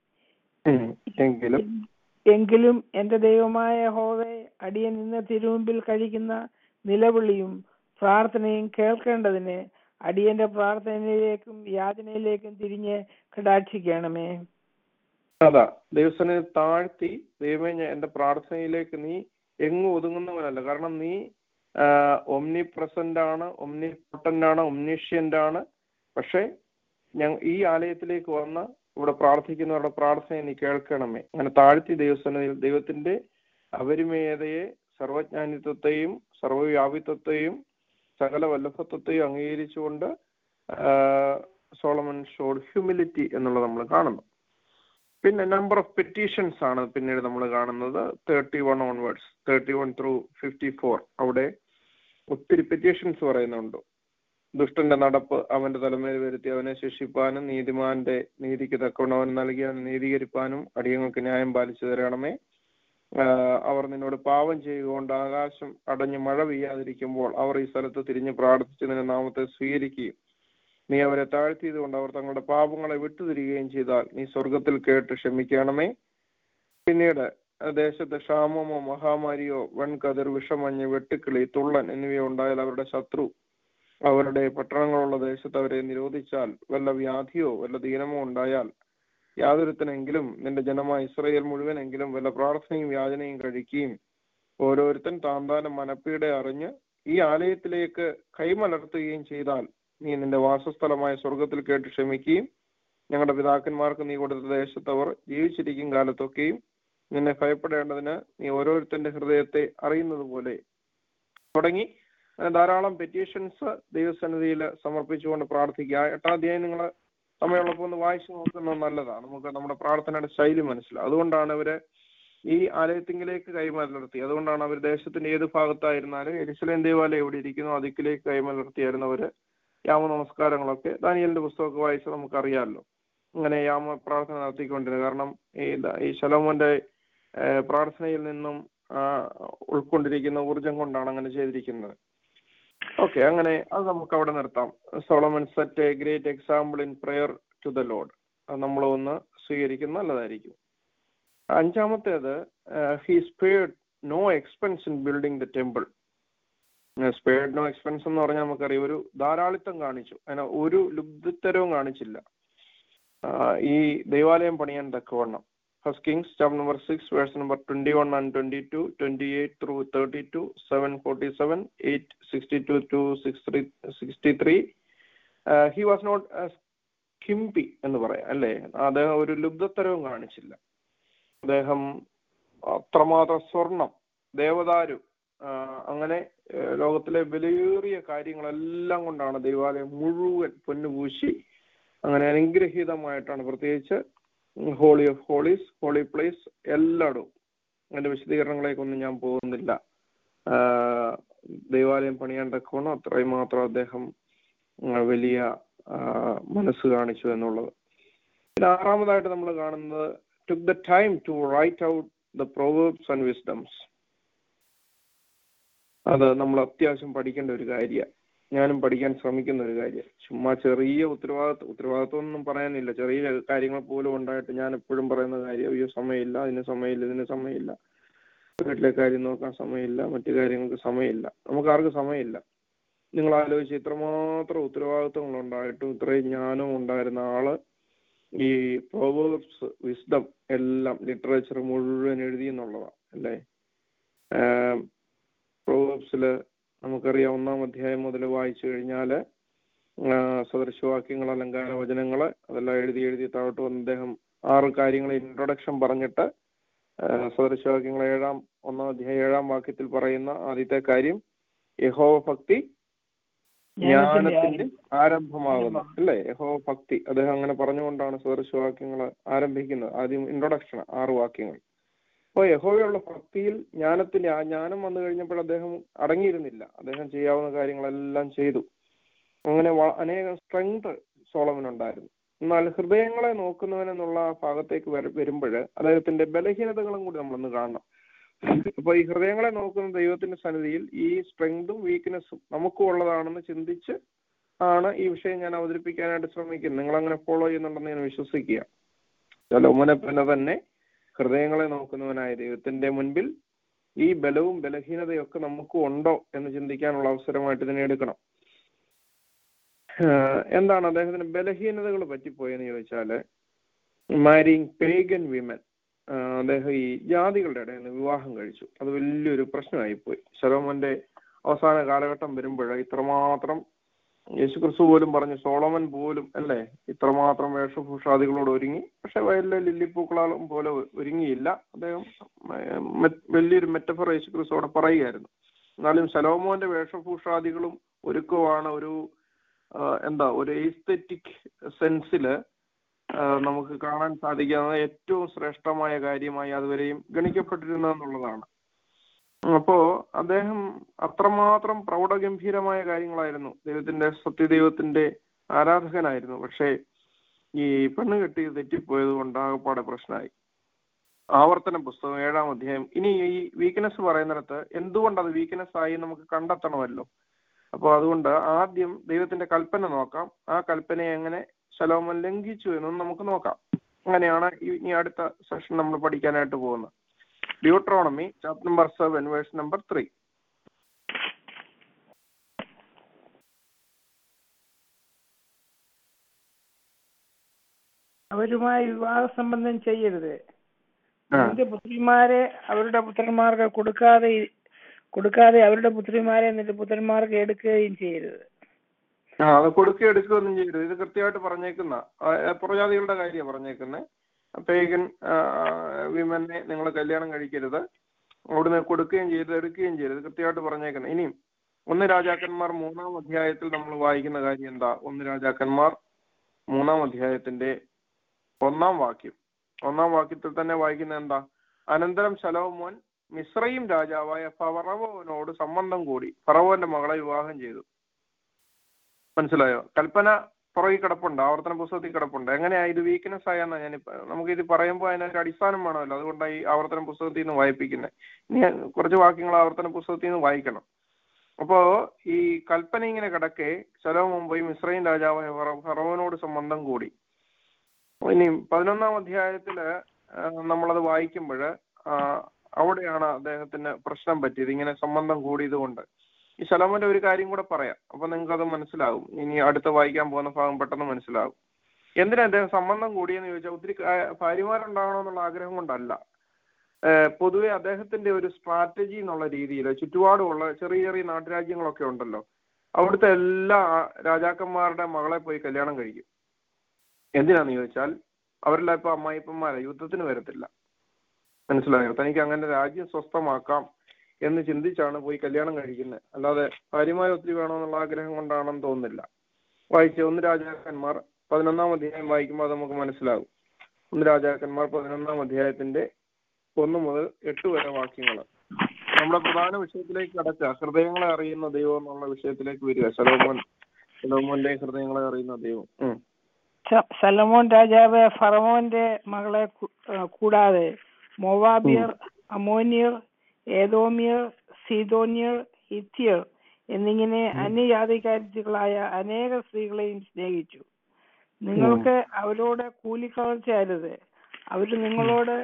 എങ്കിലും എങ്കിലും എന്റെ ദൈവമായ ഹോവെ അടിയൻ ഇന്ന് തിരുമുമ്പിൽ കഴിക്കുന്ന നിലവിളിയും പ്രാർത്ഥനയും കേൾക്കേണ്ടതിന് അടിയന്റെ പ്രാർത്ഥനയിലേക്കും യാചനയിലേക്കും തിരിഞ്ഞ് കടാക്ഷിക്കണമേ അതാ ദൈവസനെ താഴ്ത്തി ദൈവമേ ഞാൻ എന്റെ പ്രാർത്ഥനയിലേക്ക് നീ എങ്ങും ഒതുങ്ങുന്നവനല്ല കാരണം നീ ഒമ്നി പ്രസന്റ് ആണ് ഒമ്നി പൊട്ടന്റ് ആണ് ഒമ്നീഷ്യന്റ് ആണ് പക്ഷെ ഞങ്ങൾ ഈ ആലയത്തിലേക്ക് വന്ന് ഇവിടെ പ്രാർത്ഥിക്കുന്നവരുടെ പ്രാർത്ഥനയെ നീ കേൾക്കണമേ അങ്ങനെ താഴ്ത്തി ദൈവസന്നിധിയിൽ ദൈവത്തിന്റെ അപരിമേയതയെ സർവജ്ഞാനിത്വത്തെയും സർവവ്യാപിത്വത്തെയും സകല വല്ലഭത്വത്തെയും അംഗീകരിച്ചുകൊണ്ട് സോളമൻ ഷോഡ് ഹ്യൂമിലിറ്റി എന്നുള്ളത് നമ്മൾ കാണുന്നു പിന്നെ നമ്പർ ഓഫ് പെറ്റീഷൻസ് ആണ് പിന്നീട് നമ്മൾ കാണുന്നത് thirty one onwards thirty one through fifty four അവിടെ ഒത്തിരി പെറ്റീഷൻസ് പറയുന്നുണ്ട് ദുഷ്ടന്റെ നടപ്പ് അവന്റെ തലമേൽ വരുത്തി അവനെ ശിക്ഷിപ്പാനും നീതിമാന്റെ നീതിക്ക് തക്കവണ്ണം അവന് നൽകി അവനെ നീതീകരിപ്പാനും അടിയങ്ങൾക്ക് ന്യായം പാലിച്ചു തരണമേ ആഹ് അവർ നിന്നോട് പാപം ചെയ്യുകൊണ്ട് ആകാശം അടഞ്ഞ് മഴ പെയ്യാതിരിക്കുമ്പോൾ അവർ ഈ സ്ഥലത്ത് തിരിഞ്ഞ് പ്രാർത്ഥിച്ച് നിന്റെ നാമത്തെ സ്വീകരിക്കുകയും നീ അവരെ താഴ്ത്തിയതുകൊണ്ട് അവർ തങ്ങളുടെ പാപങ്ങളെ വിട്ടുതിരികുകയും ചെയ്താൽ നീ സ്വർഗത്തിൽ കേട്ട് ക്ഷമിക്കണമേ പിന്നീട് ദേശത്ത് ക്ഷാമമോ മഹാമാരിയോ വൻകതിർ വിഷമഞ്ഞ് വെട്ടുക്കിളി തുള്ളൻ എന്നിവയോ ഉണ്ടായാൽ അവരുടെ ശത്രു അവരുടെ പട്ടണങ്ങളുള്ള ദേശത്ത് അവരെ നിരോധിച്ചാൽ വല്ല വ്യാധിയോ വല്ല ദീനമോ ഉണ്ടായാൽ യാതൊരുത്തനെങ്കിലും നിന്റെ ജനമായ ഇസ്രയേൽ മുഴുവനെങ്കിലും വല്ല പ്രാർത്ഥനയും യാചനയും കഴിക്കുകയും ഓരോരുത്തൻ താന്താനം മനപ്പീടെ അറിഞ്ഞ് ഈ ആലയത്തിലേക്ക് കൈമലർത്തുകയും ചെയ്താൽ നീ നിന്റെ വാസസ്ഥലമായ സ്വർഗത്തിൽ കേട്ട് ക്ഷമിക്കുകയും ഞങ്ങളുടെ പിതാക്കന്മാർക്ക് നീ കൊടുത്ത ദേശത്തവർ ജീവിച്ചിരിക്കും കാലത്തൊക്കെയും നിന്നെ ഭയപ്പെടേണ്ടതിന് നീ ഓരോരുത്തന്റെ ഹൃദയത്തെ അറിയുന്നത് പോലെ തുടങ്ങി അങ്ങനെ ധാരാളം പെറ്റീഷൻസ് ദൈവസന്നിധിയിൽ സമർപ്പിച്ചുകൊണ്ട് പ്രാർത്ഥിക്കുക ആ എട്ടാം അധ്യായം നിങ്ങൾ സമയമുള്ളപ്പോൾ ഒന്ന് വായിച്ചു നോക്കുന്നത് നല്ലതാണ് നമുക്ക് നമ്മുടെ പ്രാർത്ഥനയുടെ ശൈലി മനസ്സിലാവും അതുകൊണ്ടാണ് ഇവര് ഈ ആലയത്തിങ്കിലേക്ക് കൈമലർത്തി അതുകൊണ്ടാണ് അവർ ദേശത്തിന്റെ ഏത് ഭാഗത്തായിരുന്നാലും എരിശിലേം ദേവാലയം എവിടെ ഇരിക്കുന്നു അതിക്കിലേക്ക് കൈമലർത്തിയായിരുന്നവര് യാമ നമസ്കാരങ്ങളൊക്കെ ദാനിയലിന്റെ പുസ്തകമൊക്കെ വായിച്ച് നമുക്കറിയാമല്ലോ അങ്ങനെ യാമ പ്രാർത്ഥന നടത്തിക്കൊണ്ടിരുന്നത് കാരണം ഈ ദ- ഈ ശലോമോന്റെ ഏഹ്, പ്രാർത്ഥനയിൽ നിന്നും ആ, ഉൾക്കൊണ്ടിരിക്കുന്ന ഊർജം കൊണ്ടാണ് അങ്ങനെ ചെയ്തിരിക്കുന്നത് ഓക്കെ അങ്ങനെ അത് നമുക്ക് അവിടെ നിർത്താം Solomon set a great example in prayer to the Lord അത് നമ്മൾ ഒന്ന് സ്വീകരിക്കുന്നത് നല്ലതായിരിക്കും അഞ്ചാമത്തേത് he spared no expense in building the temple spared no expense എന്ന് പറഞ്ഞാൽ നമുക്കറിയാം ഒരു ധാരാളിത്തം കാണിച്ചു അതിന് ഒരു ലുബ്ധത്തരവും കാണിച്ചില്ല ആ, ഈ ദൈവാലയം പണിയാൻ തക്കവണ്ണം first Kings chapter number six verse number twenty one and twenty two twenty eight through thirty two seven forty seven eight sixty two two six three sixty three he was not skimpy എന്ന് പറയാം അല്ലേ അദ്ദേഹം ഒരു ലുബ്ധത്തരവും കാണിച്ചില്ല അദ്ദേഹം അത്രമാത്രം സ്വർണം ദേവദാരു ആ, അങ്ങനെ ഏ, ലോകത്തിലെ വിലയേറിയ കാര്യങ്ങളെല്ലാം കൊണ്ടാണ് ദൈവാലയം മുഴുവൻ പൊന്നുപൂശി അങ്ങനെ അനുഗ്രഹീതമായിട്ടാണ് പ്രത്യേകിച്ച് holy of holies holy place എല്ലായിടവും അതിന്റെ വിശദീകരണങ്ങളിലേക്കൊന്നും ഞാൻ പോകുന്നില്ല ആ, ദൈവാലയം പണിയാൻ തക്കവണ്ണം അത്രയും മാത്രം അദ്ദേഹം ആ, വലിയ ആ, മനസ്സ് കാണിച്ചു എന്നുള്ളത് പിന്നെ ആറാമതായിട്ട് നമ്മൾ കാണുന്നത് took the time to write out the proverbs and wisdoms അത് നമ്മൾ അത്യാവശ്യം പഠിക്കേണ്ട ഒരു കാര്യമാണ് ഞാനും പഠിക്കാൻ ശ്രമിക്കുന്ന ഒരു കാര്യം ചുമ്മാ ചെറിയ ഉത്തരവാദിത്വം ഉത്തരവാദിത്വം ഒന്നും പറയാനില്ല ചെറിയ കാര്യങ്ങൾ പോലും ഉണ്ടായിട്ട് ഞാൻ എപ്പോഴും പറയുന്ന കാര്യം അയ്യോ സമയമില്ല അതിന് സമയമില്ല ഇതിന് സമയമില്ല വീട്ടിലെ കാര്യം നോക്കാൻ സമയമില്ല മറ്റു കാര്യങ്ങൾക്ക് സമയമില്ല നമുക്ക് ആർക്കും സമയമില്ല നിങ്ങൾ ആലോചിച്ച് ഇത്രമാത്രം ഉത്തരവാദിത്വങ്ങൾ ഉണ്ടായിട്ടും ഇത്രയും ജ്ഞാനവും ഉണ്ടായിരുന്ന ആള് ഈ പ്രോവേർബ്സ് വിസ്ഡം എല്ലാം ലിറ്ററേച്ചർ മുഴുവൻ എഴുതി എന്നുള്ളതാണ് അല്ലേ പ്രോവേർബ്സില് നമുക്കറിയാം ഒന്നാം അധ്യായം മുതൽ വായിച്ചു കഴിഞ്ഞാല് ആ, സദൃശവാക്യങ്ങൾ അലങ്കാര വചനങ്ങള് അതെല്ലാം എഴുതി എഴുതി താഴോട്ട് വന്ന് അദ്ദേഹം ആറ് കാര്യങ്ങൾ ഇൻട്രൊഡക്ഷൻ പറഞ്ഞിട്ട് ആ, സദൃശവാക്യങ്ങൾ ഏഴാം ഒന്നാം അധ്യായം ഏഴാം വാക്യത്തിൽ പറയുന്ന ആദ്യത്തെ കാര്യം യഹോവ ഭക്തി ജ്ഞാനത്തിന്റെ ആരംഭമാകുന്നു അല്ലേ യഹോ ഭക്തി അദ്ദേഹം അങ്ങനെ പറഞ്ഞുകൊണ്ടാണ് സദൃശവാക്യങ്ങൾ ആരംഭിക്കുന്നത് ആദ്യം ഇൻട്രൊഡക്ഷൻ ആറ് വാക്യങ്ങൾ അപ്പോൾ യഹോവയുള്ള ഭക്തിയിൽ ജ്ഞാനത്തിന്റെ ആ ജ്ഞാനം വന്നു കഴിഞ്ഞപ്പോൾ അദ്ദേഹം അടങ്ങിയിരുന്നില്ല അദ്ദേഹം ചെയ്യാവുന്ന കാര്യങ്ങളെല്ലാം ചെയ്തു അങ്ങനെ വ- അനേകം സ്ട്രെങ്ത് സോളമനുണ്ടായിരുന്നു എന്നാൽ ഹൃദയങ്ങളെ നോക്കുന്നവൻ എന്നുള്ള ആ ഭാഗത്തേക്ക് വരുമ്പോൾ അദ്ദേഹത്തിന്റെ ബലഹീനതകളും കൂടി നമ്മളൊന്ന് കാണണം അപ്പൊ ഈ ഹൃദയങ്ങളെ നോക്കുന്ന ദൈവത്തിന്റെ സന്നിധിയിൽ ഈ സ്ട്രെങ്തും വീക്ക്നെസ്സും നമുക്കും ഉള്ളതാണെന്ന് ചിന്തിച്ച് ആണ് ഈ വിഷയം ഞാൻ അവതരിപ്പിക്കാനായിട്ട് ശ്രമിക്കുന്നത് നിങ്ങൾ അങ്ങനെ ഫോളോ ചെയ്യുന്നുണ്ടെന്ന് ഞാൻ വിശ്വസിക്കുക ശലോമനെ പോലെ തന്നെ ഹൃദയങ്ങളെ നോക്കുന്നവനായ ദൈവത്തിന്റെ മുൻപിൽ ഈ ബലവും ബലഹീനതയും ഒക്കെ നമുക്കും ഉണ്ടോ എന്ന് ചിന്തിക്കാനുള്ള അവസരമായിട്ട് ഇതിനെ എടുക്കണം ആഹ് എന്താണ് അദ്ദേഹത്തിന് ബലഹീനതകൾ പറ്റിപ്പോയെന്ന് ചോദിച്ചാല് മാരിങ് പേഗൻ വിമൻ അദ്ദേഹം ഈ ജാതികളുടെ ഇടയിൽ നിന്ന് വിവാഹം കഴിച്ചു അത് വലിയൊരു പ്രശ്നമായി പോയി ശലോമന്റെ അവസാന കാലഘട്ടം വരുമ്പോൾ ഇത്രമാത്രം യേശുക്രിസ്തു പോലും പറഞ്ഞു സോളമൻ പോലും അല്ലേ ഇത്രമാത്രം വേഷഭൂഷാദികളോട് ഒരുങ്ങി പക്ഷെ വയലിലെ ലില്ലിപ്പൂക്കളാളും പോലെ ഒരുങ്ങിയില്ല അദ്ദേഹം ഏർ മെ- വലിയൊരു മെറ്റഫർ യേശുക്രിസ്തുവോടെ പറയുകയായിരുന്നു എന്നാലും ശലോമോന്റെ വേഷഭൂഷാദികളും ഒരുക്കമാണ് ഒരു ആ, എന്താ ഒരു എസ്തെറ്റിക് സെൻസില് നമുക്ക് കാണാൻ സാധിക്കുന്ന ഏറ്റവും ശ്രേഷ്ഠമായ കാര്യമായി അതുവരെയും ഗണിക്കപ്പെട്ടിരുന്നു എന്നുള്ളതാണ് അപ്പോ അദ്ദേഹം അത്രമാത്രം പ്രൗഢഗംഭീരമായ കാര്യങ്ങളായിരുന്നു ദൈവത്തിന്റെ സത്യദൈവത്തിന്റെ ആരാധകനായിരുന്നു പക്ഷേ ഈ പെണ്ണ് കെട്ടി തെറ്റിപ്പോയത് കൊണ്ട് ആകപ്പാടെ പ്രശ്നമായി ആവർത്തന പുസ്തകം ഏഴാം അധ്യായം ഇനി ഈ വീക്ക്നെസ് പറയുന്നിടത്ത് എന്തുകൊണ്ട് അത് വീക്ക്നെസ് ആയി നമുക്ക് കണ്ടെത്തണമല്ലോ അപ്പോൾ അതുകൊണ്ട് ആദ്യം ദൈവത്തിന്റെ കൽപ്പന നോക്കാം ആ കൽപ്പനയെ എങ്ങനെ ശലോമൻ ലംഘിച്ചു എന്നും നമുക്ക് നോക്കാം അങ്ങനെയാണ് ഈ- ഇനി അടുത്ത സെഷൻ നമ്മൾ പഠിക്കാനായിട്ട് പോകുന്നത് Deuteronomy chapter number seven verse number three അവരുമായി വിവാഹ സംബന്ധം ചെയ്യരുത് ആ. നിന്റെ പുത്രിമാരെ അവരുടെ പുത്രന്മാർക്ക് കൊടുക്കാതെ കൊടുക്കാതെ അവരുടെ പുത്രിമാരെ നിന്റെ പുത്രന്മാർക്ക് എടുക്കുകയും ചെയ്യരുത് ആ അത് കൊടുക്കുക എടുക്കുകയൊന്നും ചെയ്യരുത് ഇത് കൃത്യമായിട്ട് പറഞ്ഞേക്കുന്ന പുറജാതികളുടെ കാര്യമാണ് പറഞ്ഞേക്കുന്നത് പേഗൻ വിമനെ നിങ്ങൾ കല്യാണം കഴിക്കരുത് അവിടുന്ന് കൊടുക്കുകയും ചെയ്യരുത് എടുക്കുകയും ചെയ്യരുത് കൃത്യമായിട്ട് പറഞ്ഞേക്കുന്നത് ഇനിയും ഒന്ന് രാജാക്കന്മാർ മൂന്നാം അധ്യായത്തിൽ നമ്മൾ വായിക്കുന്ന കാര്യം എന്താ ഒന്ന് രാജാക്കന്മാർ മൂന്നാം അധ്യായത്തിന്റെ ഒന്നാം വാക്യം ഒന്നാം വാക്യത്തിൽ തന്നെ വായിക്കുന്ന എന്താ അനന്തരം ശലോമോൻ മിശ്രയും രാജാവായ ഫറവോനോട് സംബന്ധം കൂടി ഫറവോന്റെ മകളെ വിവാഹം ചെയ്തു മനസ്സിലായോ കൽപ്പന പുറകിൽ കിടപ്പുണ്ട് ആവർത്തന പുസ്തകത്തിൽ കിടപ്പുണ്ട് എങ്ങനെയാ ഇത് വീക്ക്നെസ് ആയെന്നാ ഞാൻ നമുക്ക് ഇത് പറയുമ്പോൾ അതിനൊരു അടിസ്ഥാനം വേണമല്ലോ അതുകൊണ്ടാണ് ഈ ആവർത്തന പുസ്തകത്തിൽ നിന്ന് വായിപ്പിക്കുന്നത് ഇനി ഞാൻ കുറച്ച് വാക്യങ്ങൾ ആവർത്തന പുസ്തകത്തിൽ നിന്ന് വായിക്കണം അപ്പോ ഈ കൽപ്പന ഇങ്ങനെ കിടക്കെ ശലോമോൻ പോയി മിശ്രയും രാജാവായ ഫറ- ഫറവോനോട് സംബന്ധം കൂടി ഇനി പതിനൊന്നാം അധ്യായത്തില് ആ, നമ്മളത് വായിക്കുമ്പോൾ അവിടെയാണ് അദ്ദേഹത്തിന് പ്രശ്നം പറ്റിയത് ഇങ്ങനെ സംബന്ധം കൂടിയത് കൊണ്ട് ഈ ശലോമോന്റെ ഒരു കാര്യം കൂടെ പറയാം അപ്പൊ നിങ്ങൾക്ക് അത് മനസ്സിലാവും ഇനി അടുത്ത് വായിക്കാൻ പോകുന്ന ഭാഗം പെട്ടെന്ന് മനസ്സിലാവും എന്തിനാ അദ്ദേഹം സംബന്ധം കൂടിയെന്ന് ചോദിച്ചാൽ ഒത്തിരി കാ- ഭാര്യമാരുണ്ടാകണമെന്നുള്ള ആഗ്രഹം കൊണ്ടല്ല ഏഹ് പൊതുവെ അദ്ദേഹത്തിന്റെ ഒരു സ്ട്രാറ്റജി എന്നുള്ള രീതിയിൽ ചുറ്റുപാടുമുള്ള ചെറിയ ചെറിയ നാട്ടുരാജ്യങ്ങളൊക്കെ ഉണ്ടല്ലോ അവിടുത്തെ എല്ലാ രാജാക്കന്മാരുടെ മകളെ പോയി കല്യാണം കഴിക്കും എന്തിനാന്ന് ചോദിച്ചാൽ അവരെല്ലാം ഇപ്പൊ അമ്മായിപ്പന്മാരെ യുദ്ധത്തിന് വരത്തില്ല മനസ്സിലായോ തനിക്ക് അങ്ങനെ രാജ്യം സ്വസ്ഥമാക്കാം എന്ന് ചിന്തിച്ചാണ് പോയി കല്യാണം കഴിക്കുന്നത് അല്ലാതെ ഭാര്യമാരെ ഒത്തിരി വേണമെന്നുള്ള ആഗ്രഹം കൊണ്ടാണെന്ന് തോന്നുന്നില്ല വായിച്ച ഒന്ന് രാജാക്കന്മാർ പതിനൊന്നാം അധ്യായം വായിക്കുമ്പോൾ അത് നമുക്ക് മനസ്സിലാകും ഒന്ന് രാജാക്കന്മാർ പതിനൊന്നാം അധ്യായത്തിന്റെ ഒന്ന് മുതൽ എട്ട് വരെ വാക്യങ്ങൾ നമ്മുടെ പ്രധാന വിഷയത്തിലേക്ക് കടച്ച ഹൃദയങ്ങളെ അറിയുന്ന ദൈവം എന്നുള്ള വിഷയത്തിലേക്ക് വരിക ശലോമോൻ ശലോമോന്റെ ഹൃദയങ്ങളെ അറിയുന്ന ദൈവം ഉം. സ- സലമോൻ രാജാവ് ഫറവോന്റെ മകളെ കു- ആ, കൂടാതെ മൊവാബിയർ അമോനിയർ ഏതോമിയർ സീതോന്യർ ഹിത്യർ എന്നിങ്ങനെ അന്യജാതിക്കാരികളായ അനേക സ്ത്രീകളെയും സ്നേഹിച്ചു നിങ്ങൾക്ക് അവരോട് കൂലിക്കവർച്ച അരുത് അവർ നിങ്ങളോട്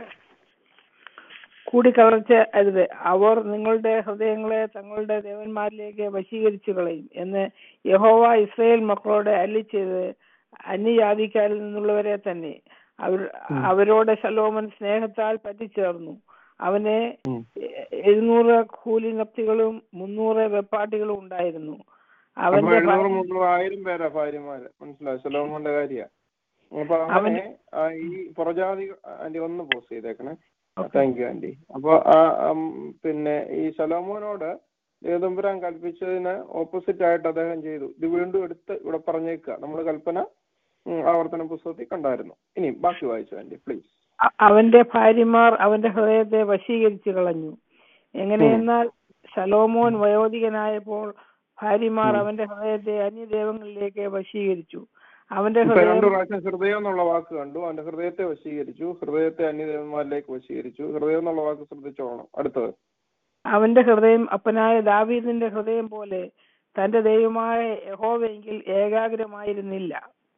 കൂടിക്കവർച്ച അരുത് അവർ നിങ്ങളുടെ ഹൃദയങ്ങളെ തങ്ങളുടെ ദേവന്മാരിലേക്ക് വശീകരിച്ചു കളയും എന്ന് യഹോവ ഇസ്രായേൽ മക്കളോട് അല്ലി ചെയ്ത് അന്യജാതിക്കാരിൽ നിന്നുള്ളവരെ തന്നെ അവർ അവരോട് ശലോമൻ സ്നേഹത്താൽ പറ്റിച്ചേർന്നു അവന് ഉം. എ- എഴുന്നൂറ് കൂലി നപ്തികളും മുന്നൂറ് വെപ്പാട്ടികളും ഉണ്ടായിരുന്നു അപ്പൊ അവന്റെ എഴുന്നൂറ് ഭാര്യ- മുന്നൂറ് ആയിരം പേരാ ഭാര്യമാര് മനസ്സിലായി ശലോമോന്റെ കാര്യ അപ്പൊ അങ്ങനെ അവന് ആ, ഈ പുറജാതി ആന്റി ഒന്ന് പോസ്റ്റ് ചെയ്തേക്കണേ Okay. താങ്ക് യു ആന്റി അപ്പൊ ആ ഉം, പിന്നെ ഈ ശലോമോനോട് ദേവതമ്പുരാൻ കൽപ്പിച്ചതിന് ഓപ്പോസിറ്റ് ആയിട്ട് അദ്ദേഹം ചെയ്തു ഇത് വീണ്ടും എടുത്ത് ഇവിടെ പറഞ്ഞേക്കുക നമ്മൾ കൽപ്പന ഉം, ആവർത്തന പുസ്തകത്തിൽ കണ്ടായിരുന്നു ഇനി ബാക്കി വായിച്ചു ആന്റി പ്ലീസ് അ- അവന്റെ ഭാര്യമാർ അവന്റെ ഹൃദയത്തെ വശീകരിച്ചു കളഞ്ഞു എങ്ങനെയെന്നാൽ ശലോമോൻ വയോധികനായപ്പോൾ ഭാര്യമാർ അവന്റെ ഹൃദയത്തെ അന്യദേവങ്ങളിലേക്ക് വശീകരിച്ചു അവന്റെ ഇപ്പൊ രണ്ടു ഹൃദയം പ്രാവശ്യം ഹൃദയം എന്നുള്ള വാക്ക് കണ്ടു അവന്റെ ഹൃദയത്തെ വശീകരിച്ചു ഹൃദയത്തെ അന്യദേവന്മാരിലേക്ക് വശീകരിച്ചു ഹൃദയം എന്നുള്ള വാക്ക് ശ്രദ്ധിച്ചോളണം അടുത്തത് അവന്റെ ഹൃദയം അപ്പനായ ദാവീദിന്റെ ഹൃദയം പോലെ തന്റെ ദൈവമായ യഹോവയെങ്കിൽ ഏകാഗ്രമായിരുന്നില്ല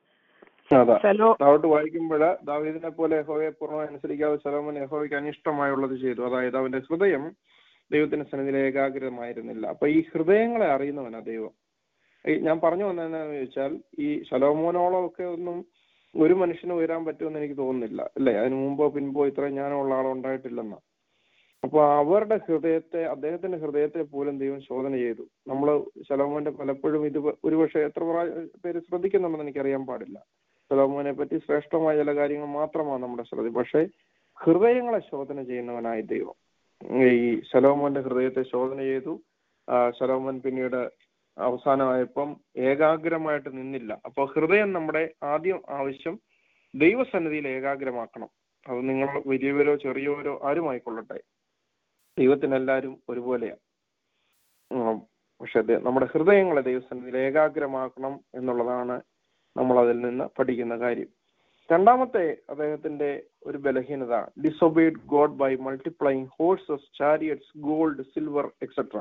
അതാ ശലോ താഴോട്ട് വായിക്കുമ്പോൾ ദാവീദിനെ പോലെ യഹോവയെ പൂർണ്ണമായി അനുസരിക്കാതെ ശലോമൻ യഹോവയ്ക്ക് അനിഷ്ടമായുള്ളത് ചെയ്തു അതായത് അവന്റെ ഹൃദയം ദൈവത്തിന്റെ സന്നിധിയിൽ ഏകാഗ്രമായിരുന്നില്ല അപ്പൊ ഈ ഹൃദയങ്ങളെ അറിയുന്നവനാ ദൈവം ഈ ഞാൻ പറഞ്ഞു വന്നതെന്നു ചോദിച്ചാൽ ഈ ശലോമോനോളം ഒക്കെ ഒന്നും ഒരു മനുഷ്യന് ഉയരാൻ പറ്റുമെന്ന് എനിക്ക് തോന്നുന്നില്ല അല്ലേ അതിന് മുമ്പോ പിൻപോ ഇത്രയും ജ്ഞാനമുള്ള ആളുണ്ടായിട്ടില്ലെന്ന അപ്പൊ അവരുടെ ഹൃദയത്തെ അദ്ദേഹത്തിന്റെ ഹൃദയത്തെ പോലും ദൈവം ശോധന ചെയ്തു നമ്മൾ ശലോമോന്റെ പലപ്പോഴും ഇത് ഒരുപക്ഷെ എത്ര പ്രാ- പേര് ശ്രദ്ധിക്കുന്നുണ്ടെന്ന് എനിക്കറിയാൻ പാടില്ല സലോമോനെ പറ്റി ശ്രേഷ്ഠമായ ചില കാര്യങ്ങൾ മാത്രമാണ് നമ്മുടെ ശ്രദ്ധ പക്ഷേ ഹൃദയങ്ങളെ ശോധന ചെയ്യുന്നവനായ ദൈവം ഈ ശലോമോന്റെ ഹൃദയത്തെ ശോധന ചെയ്തു ആ, ശലോമോൻ പിന്നീട് അവസാനമായപ്പം ഏകാഗ്രമായിട്ട് നിന്നില്ല അപ്പോൾ ഹൃദയം നമ്മുടെ ആദ്യം ആവശ്യം ദൈവസന്നിധിയിൽ ഏകാഗ്രമാക്കണം അത് നിങ്ങൾ വലിയവരോ ചെറിയവരോ ആരുമായിക്കൊള്ളട്ടെ ദൈവത്തിന് എല്ലാവരും ഒരുപോലെയാണ് ഉം. പക്ഷെ ദേ- നമ്മുടെ ഹൃദയങ്ങളെ ദൈവസന്നിധിയിൽ ഏകാഗ്രമാക്കണം എന്നുള്ളതാണ് നമ്മൾ അതിൽ നിന്ന് പഠിക്കുന്ന കാര്യം രണ്ടാമത്തെ അദ്ദേഹത്തിന്റെ ഒരു ബലഹീനത disobeyed God by multiplying horses chariots gold silver etcetera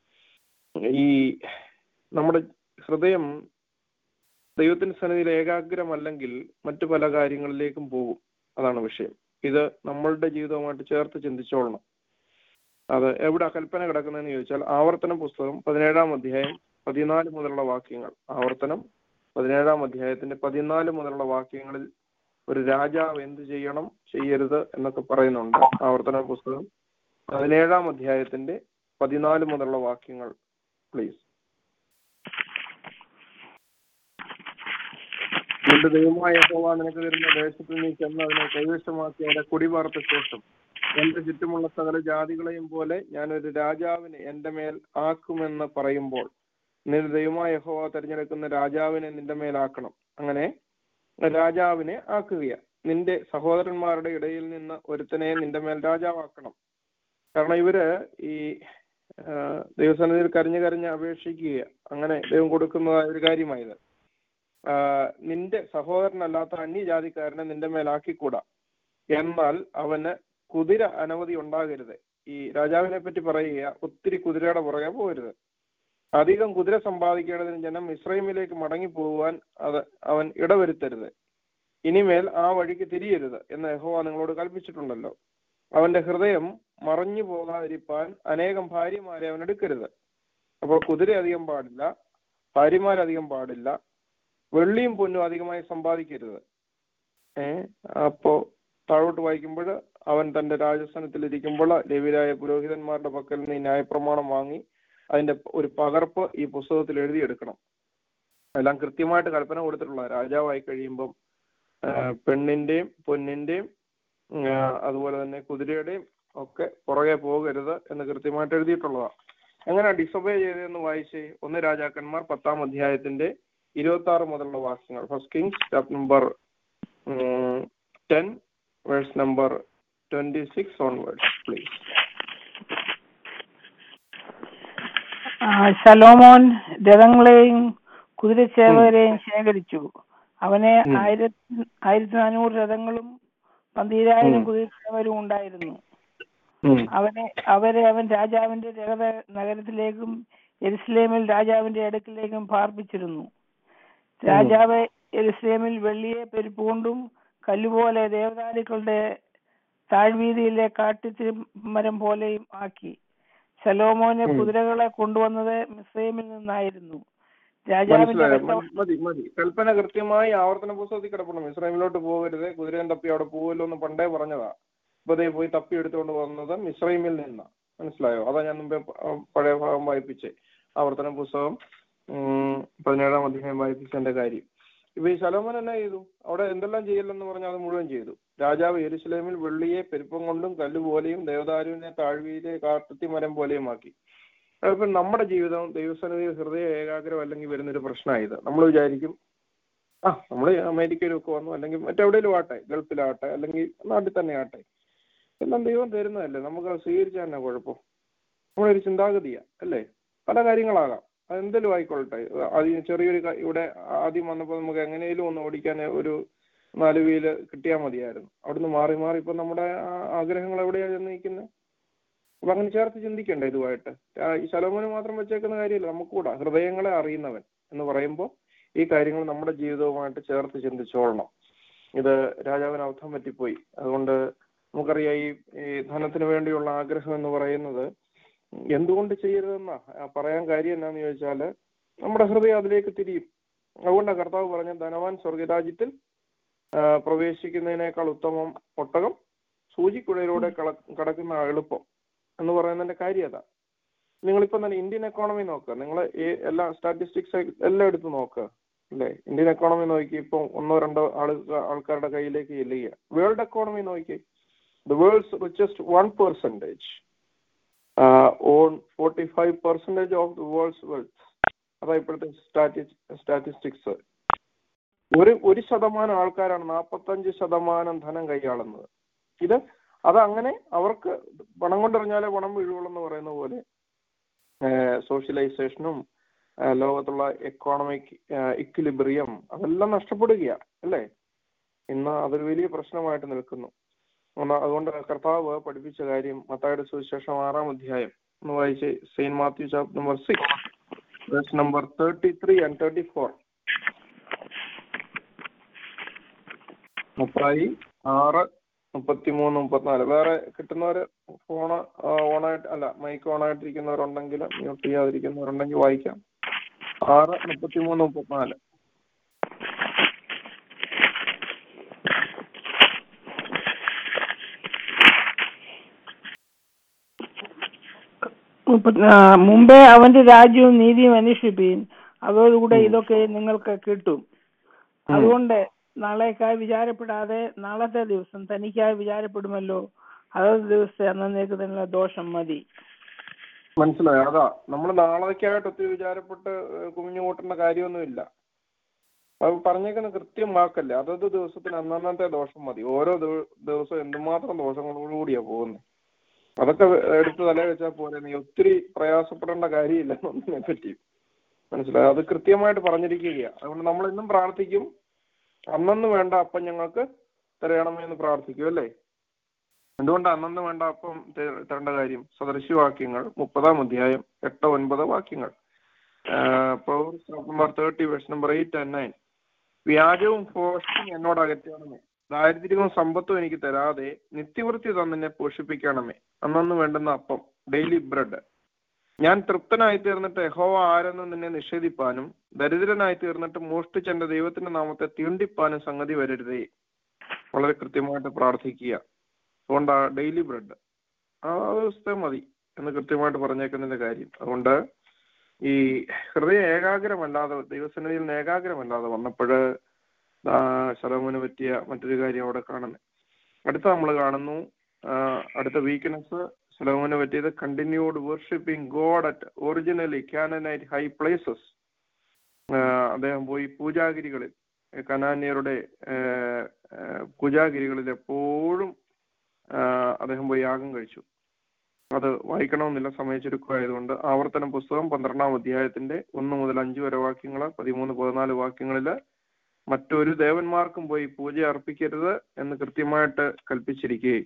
ഈ നമ്മുടെ ഹൃദയം ദൈവത്തിന്റെ സന്നിധിയിൽ ഏകാഗ്രമല്ലെങ്കിൽ മറ്റു പല കാര്യങ്ങളിലേക്കും പോകും അതാണ് വിഷയം ഇത് നമ്മളുടെ ജീവിതവുമായിട്ട് ചേർത്ത് ചിന്തിച്ചോളണം അത് എവിടെ കൽപ്പന കിടക്കുന്നതെന്ന് ചോദിച്ചാൽ ആവർത്തന പുസ്തകം പതിനേഴാം അധ്യായം പതിനാല് മുതലുള്ള വാക്യങ്ങൾ ആവർത്തനം പതിനേഴാം അധ്യായത്തിന്റെ പതിനാല് മുതലുള്ള വാക്യങ്ങളിൽ ഒരു രാജാവ് എന്ത് ചെയ്യണം ചെയ്യരുത് എന്നൊക്കെ പറയുന്നുണ്ട് ആവർത്തന പുസ്തകം പതിനേഴാം അധ്യായത്തിന്റെ പതിനാല് മുതലുള്ള വാക്യങ്ങൾ പ്ലീസ് നിന്റെ ദൈവമായ യഹോവ നിനക്ക് തരുന്ന ദേശത്ത് നീ ചെന്ന് അതിനെ കൈവശമാക്കി അവിടെ കുടിപാർത്ത ശേഷം എന്റെ ചുറ്റുമുള്ള സകല ജാതികളെയും പോലെ ഞാനൊരു രാജാവിനെ എന്റെ മേൽ ആക്കുമെന്ന് പറയുമ്പോൾ നിന്റെ ദൈവമായ യഹോവ തിരഞ്ഞെടുക്കുന്ന രാജാവിനെ നിന്റെ മേലാക്കണം അങ്ങനെ രാജാവിനെ ആക്കുകയ നിന്റെ സഹോദരന്മാരുടെ ഇടയിൽ നിന്ന് ഒരുത്തനെ നിന്റെ മേൽ രാജാവാക്കണം കാരണം ഇവര് ഈ ആ, ദൈവസന്നിധിയിൽ കരഞ്ഞു കരഞ്ഞ് അപേക്ഷിക്കുക അങ്ങനെ ദൈവം കൊടുക്കുന്നതായ ഒരു കാര്യമായത് ആ, നിന്റെ സഹോദരനല്ലാത്ത അന്യജാതിക്കാരനെ നിന്റെ മേലാക്കിക്കൂടാ എന്നാൽ അവന് കുതിര അനവധി ഉണ്ടാകരുത് ഈ രാജാവിനെ പറ്റി പറയുക ഒത്തിരി കുതിരയുടെ പുറകെ പോകരുത് അധികം കുതിര സമ്പാദിക്കേണ്ടതിന് ജനം ഇസ്രൈമിലേക്ക് മടങ്ങി പോകുവാൻ അത് അവൻ ഇടവരുത്തരുത് ഇനിമേൽ ആ വഴിക്ക് തിരിയരുത് എന്ന് യഹോവ നിങ്ങളോട് കൽപ്പിച്ചിട്ടുണ്ടല്ലോ അവന്റെ ഹൃദയം മറഞ്ഞു പോകാതിരിപ്പാൻ അനേകം ഭാര്യമാരെ അവൻ എടുക്കരുത് അപ്പോൾ കുതിര അധികം പാടില്ല ഭാര്യമാരധികം പാടില്ല വെള്ളിയും പൊന്നും അധികമായി സമ്പാദിക്കരുത് ഏ അപ്പോ താഴോട്ട് വായിക്കുമ്പോൾ അവൻ തന്റെ രാജസ്ഥാനത്തിൽ ഇരിക്കുമ്പോൾ ലേവിരായ പുരോഹിതന്മാരുടെ പക്കൽ നിന്ന് ഈ ന്യായപ്രമാണം വാങ്ങി അതിന്റെ ഒരു പകർപ്പ് ഈ പുസ്തകത്തിൽ എഴുതിയെടുക്കണം എല്ലാം കൃത്യമായിട്ട് കൽപ്പന കൊടുത്തിട്ടുള്ള രാജാവായി കഴിയുമ്പം ആ, പെണ്ണിന്റെയും പൊന്നിന്റെയും ഉം, ആ, അതുപോലെ തന്നെ കുതിരയുടെയും ഒക്കെ പുറകെ പോകരുത് എന്ന് കൃത്യമായിട്ട് എഴുതിയിട്ടുള്ളതാണ് എങ്ങനെ ഡിസൊബേ ചെയ്തതെന്ന് വായിച്ച് ഒന്ന് രാജാക്കന്മാർ പത്താം അധ്യായത്തിന്റെ ഇരുപത്തി ആറ് മുതലുള്ള വാക്യങ്ങൾ first Kings chapter number ten verse number twenty six onwards please ആ, ശലോമോൻ രഥങ്ങളെയും കുതിരച്ചേവകരെയും ശേഖരിച്ചു അവനെ ഉം. ആയിരത്തി ആയിരത്തി നാനൂറ് രഥങ്ങളും പന്തീരായിരം ഉം. കുതിരച്ചേവരും ഉണ്ടായിരുന്നു അവനെ അവരെ അവൻ രാജാവിന്റെ രഹത നഗരത്തിലേക്കും എരുസലേമിൽ രാജാവിന്റെ അടുക്കിലേക്കും പാർപ്പിച്ചിരുന്നു രാജാവ് എരുസലേമിൽ വെള്ളിയെ പെരുപ്പുകൊണ്ടും കല്ലുപോലെ ദേവതാരുക്കളുടെ താഴ്വീതിയിലെ കാട്ടിത്തിരി മരം പോലെയും ആക്കി ശലോമോന് ഉം. കുതിരകളെ കൊണ്ടുവന്നത് മിസ്രൈമിൽ നിന്നായിരുന്നു രാജാവിന്റെ മനസ്സിലായോ രക്തം മതി, മതി മതി കൽപ്പന കൃത്യമായി ആവർത്തന പുസ്തകത്തിൽ കിടപ്പുണ്ട് ഇസ്രായേലിലോട്ട് പോകരുത് കുതിരയും തപ്പി അവിടെ പോവല്ലോ എന്ന് പണ്ടേ പറഞ്ഞതാ ഇപ്പൊ ദേ പോയി തപ്പി എടുത്തുകൊണ്ട് വന്നത് മിസ്രൈമിൽ നിന്നാ മനസ്സിലായോ അതാ ഞാൻ മുമ്പേ പ- ആ പഴയ ഭാഗം വായിപ്പിച്ചേ ആവർത്തന പുസ്തകം ഉം, പതിനേഴാം അധ്യായം വായിപ്പിച്ചതിന്റെ കാര്യം ഇപ്പൊ ഈ ശലോമൻ എന്നാ ചെയ്തു അവിടെ എന്തെല്ലാം ചെയ്യില്ലെന്ന് പറഞ്ഞാൽ അത് മുഴുവൻ ചെയ്തു രാജാവ് യെരുസലേമിൽ വെള്ളിയെ പെരുപ്പം കൊണ്ടും കല്ലുപോലെയും ദേവദാരുവിനെ താഴ്വീരെ കാട്ടുത്തി മരം പോലെയും ആക്കി അതിപ്പോ നമ്മുടെ ജീവിതം ദൈവസന്നിധി ഹൃദയ ഏകാഗ്രം അല്ലെങ്കിൽ വരുന്നൊരു പ്രശ്നമായത് നമ്മൾ വിചാരിക്കും ആ നമ്മൾ അമേരിക്കയിലൊക്കെ വന്നു അല്ലെങ്കിൽ മറ്റെവിടെയും ആട്ടെ ഗൾഫിലാട്ടെ അല്ലെങ്കിൽ നാട്ടിൽ തന്നെ ആട്ടെ എല്ലാം ദൈവം തരുന്നതല്ലേ നമുക്ക് അത് സ്വീകരിച്ചാൽ തന്നെ കുഴപ്പം നമ്മളൊരു ചിന്താഗതിയാ അല്ലേ പല കാര്യങ്ങളാകാം അതെന്തെങ്കിലും ആയിക്കൊള്ളട്ടെ ആദ്യം ചെറിയൊരു ക- ഇവിടെ ആദ്യം വന്നപ്പോൾ നമുക്ക് എങ്ങനെയും ഒന്ന് ഓടിക്കാൻ ഒരു നാല് വീല് കിട്ടിയാൽ മതിയായിരുന്നു അവിടുന്ന് മാറി മാറി ഇപ്പൊ നമ്മുടെ ആ ആഗ്രഹങ്ങൾ എവിടെയാണ് ചെന്ന് നിൽക്കുന്നത് അപ്പൊ അങ്ങനെ ചേർത്ത് ചിന്തിക്കണ്ടേ ഇതുമായിട്ട് ആ, ഈ ശലോമോന് മാത്രം വെച്ചേക്കുന്ന കാര്യമല്ല നമുക്ക് കൂടാ ഹൃദയങ്ങളെ അറിയുന്നവൻ എന്ന് പറയുമ്പോൾ ഈ കാര്യങ്ങൾ നമ്മുടെ ജീവിതവുമായിട്ട് ചേർത്ത് ചിന്തിച്ചോളണം ഇത് രാജാവിന് അർത്ഥം പറ്റിപ്പോയി അതുകൊണ്ട് നമുക്കറിയാം ഈ ഈ ധനത്തിന് വേണ്ടിയുള്ള ആഗ്രഹം എന്ന് പറയുന്നത് എന്തുകൊണ്ട് ചെയ്യരുതെന്നാ ആ, പറയാൻ കാര്യം എന്നാന്ന് ചോദിച്ചാല് നമ്മുടെ ഹൃദയം അതിലേക്ക് തിരിയും അതുകൊണ്ടാണ് കർത്താവ് പറഞ്ഞ ധനവാൻ സ്വർഗരാജ്യത്തിൽ ആ, പ്രവേശിക്കുന്നതിനേക്കാൾ ഉത്തമം ഒട്ടകം സൂചിക്കുഴയിലൂടെ കള- കടക്കുന്ന എളുപ്പം എന്ന് പറയുന്നതിന്റെ കാര്യം അതാ നിങ്ങളിപ്പം തന്നെ ഇന്ത്യൻ എക്കോണമി നോക്കുക നിങ്ങൾ ഈ എല്ലാ സ്റ്റാറ്റിസ്റ്റിക്സ് എല്ലാം എടുത്ത് നോക്കുക അല്ലേ ഇന്ത്യൻ എക്കോണമി നോക്കി ഇപ്പം ഒന്നോ രണ്ടോ ആള് ആൾക്കാരുടെ കയ്യിലേക്ക് ചെല്ലുക വേൾഡ് എക്കോണമി നോക്കി the world's richest one percentage on forty five percentage of the world's wealth അതാ ഇപ്പോഴത്തെ സ്റ്റാറ്റിസ്റ്റിക്സ് ഒരു ഒരു ശതമാനം ആൾക്കാരാണ് നാൽപ്പത്തഞ്ച് ശതമാനം ധനം കൈയാളുന്നത് ഇത് അത് അങ്ങനെ അവർക്ക് പണം കൊണ്ടെറിഞ്ഞാലേ പണം വീഴുള്ളൂ എന്ന് പറയുന്ന പോലെ സോഷ്യലൈസേഷനും ലോകത്തുള്ള എക്കോണമിക് ഇക്വിലിബ്രിയം അതെല്ലാം നഷ്ടപ്പെടുകയാണ് അല്ലേ ഇന്ന് അതൊരു വലിയ പ്രശ്നമായിട്ട് നിൽക്കുന്നു ഒന്ന് അതുകൊണ്ട് കർത്താവ് പഠിപ്പിച്ച കാര്യം മത്തായുടെ സുവിശേഷം ആറാം അധ്യായം ഒന്ന് വായിച്ച് Saint Matthew chapter number six verse number thirty three and thirty four മത്തായി ആറ് മുപ്പത്തിമൂന്ന് മുപ്പത്തിനാല് വേറെ കിട്ടുന്നവര് ഫോണ് ഓണായിട്ട് അല്ല മൈക്ക് ഓണായിട്ടിരിക്കുന്നവരുണ്ടെങ്കിൽ മ്യൂട്ട് ചെയ്യാതിരിക്കുന്നവരുണ്ടെങ്കിൽ വായിക്കാം ആറ് മുപ്പത്തിമൂന്ന് മുപ്പത്തിനാല് മുപ്പത്തി- ആ, മുമ്പേ അവന്റെ രാജ്യവും നീതിയും അന്വേഷിപ്പീൻ അതോടുകൂടെ ഇതൊക്കെ നിങ്ങൾക്ക് കിട്ടും അതുകൊണ്ട് നാളേക്കായി വിചാരപ്പെടാതെ നാളത്തെ ദിവസം തനിക്കായി വിചാരപ്പെടുമല്ലോ അതത് ദിവസത്തെ അന്നേക്ക് തന്നെ ദോഷം മതി മനസ്സിലായി അതാ നമ്മൾ നാളേക്കായിട്ട് ഒത്തിരി വിചാരപ്പെട്ട് ഏഹ്, കുമിഞ്ഞു കൂട്ടേണ്ട കാര്യമൊന്നുമില്ല അത് പറഞ്ഞേക്കുന്ന കൃത്യം വാക്കല്ലേ അതത് ദിവസത്തിന് അന്നന്നത്തെ ദോഷം മതി ഓരോ ദിവ- ദിവസവും എന്തുമാത്രം ദോഷങ്ങളോടുകൂടിയാ പോകുന്നത് അതൊക്കെ എടുത്ത് തല വെച്ചാൽ പോലെ നീ ഒത്തിരി പ്രയാസപ്പെടേണ്ട കാര്യമില്ല ഒന്നിനെ പറ്റി മനസ്സിലായി അത് കൃത്യമായിട്ട് പറഞ്ഞിരിക്കുകയാണ് അതുകൊണ്ട് നമ്മൾ ഇന്നും പ്രാർത്ഥിക്കും അന്നന്ന് വേണ്ട അപ്പം ഞങ്ങൾക്ക് തരയണമേ എന്ന് പ്രാർത്ഥിക്കും അല്ലേ എന്തുകൊണ്ട് അന്നന്ന് വേണ്ട അപ്പം ത- തരേണ്ട കാര്യം സദൃശ്യവാക്യങ്ങൾ മുപ്പതാം അധ്യായം എട്ട് ഒൻപത് വാക്യങ്ങൾ number thirty verse number eight and nine വ്യാജവും ഫോഷും എന്നോട് അകറ്റണമേ ദാരിദ്ര്യവും സമ്പത്തും എനിക്ക് തരാതെ നിത്യവൃത്തി തന്നെ പോഷിപ്പിക്കണമേ അന്നന്ന് വേണ്ടുന്ന അപ്പം ഡെയിലി ബ്രെഡ് ഞാൻ തൃപ്തനായി തീർന്നിട്ട് യഹോവ ആരെന്ന് നിന്നെ നിഷേധിപ്പാനും ദരിദ്രനായി തീർന്നിട്ട് മോഷ്ടിച്ചെന്റെ ദൈവത്തിന്റെ നാമത്തെ തീണ്ടിപ്പാനും സംഗതി വരരുതേ വളരെ കൃത്യമായിട്ട് പ്രാർത്ഥിക്കുക അതുകൊണ്ട് ഡെയിലി ബ്രെഡ് ആ ദിവസത്തെ മതി എന്ന് കൃത്യമായിട്ട് പറഞ്ഞേക്കുന്നതിന്റെ കാര്യം അതുകൊണ്ട് ഈ ഹൃദയ ഏകാഗ്രമല്ലാതെ ദൈവസന്നിധിയിൽ നിന്ന് ഏകാഗ്രമല്ലാതെ വന്നപ്പോൾ ശലോമോന് പറ്റിയ മറ്റൊരു കാര്യം അവിടെ കാണുന്നത് അടുത്ത നമ്മൾ കാണുന്നു ആ, അടുത്ത വീക്ക്നെസ് ശലോമോന് പറ്റിയത് continued worshipping God at originally Canaanite high places അദ്ദേഹം പോയി പൂജാഗിരികളിൽ ഏ, കനാന്യരുടെ ഏ, ഏ, പൂജാഗിരികളിൽ എപ്പോഴും ആ, അദ്ദേഹം പോയി യാഗം കഴിച്ചു അത് വായിക്കണമെന്നില്ല സമയ ചുരുക്കമായതുകൊണ്ട് ആവർത്തന പുസ്തകം പന്ത്രണ്ടാം അധ്യായത്തിന്റെ ഒന്ന് മുതൽ അഞ്ച് വരെ വാക്യങ്ങൾ പതിമൂന്ന് പതിനാല് വാക്യങ്ങളില് മറ്റൊരു ദേവന്മാർക്കും പോയി പൂജ അർപ്പിക്കരുത് എന്ന് കൃത്യമായിട്ട് കൽപ്പിച്ചിരിക്കുകയും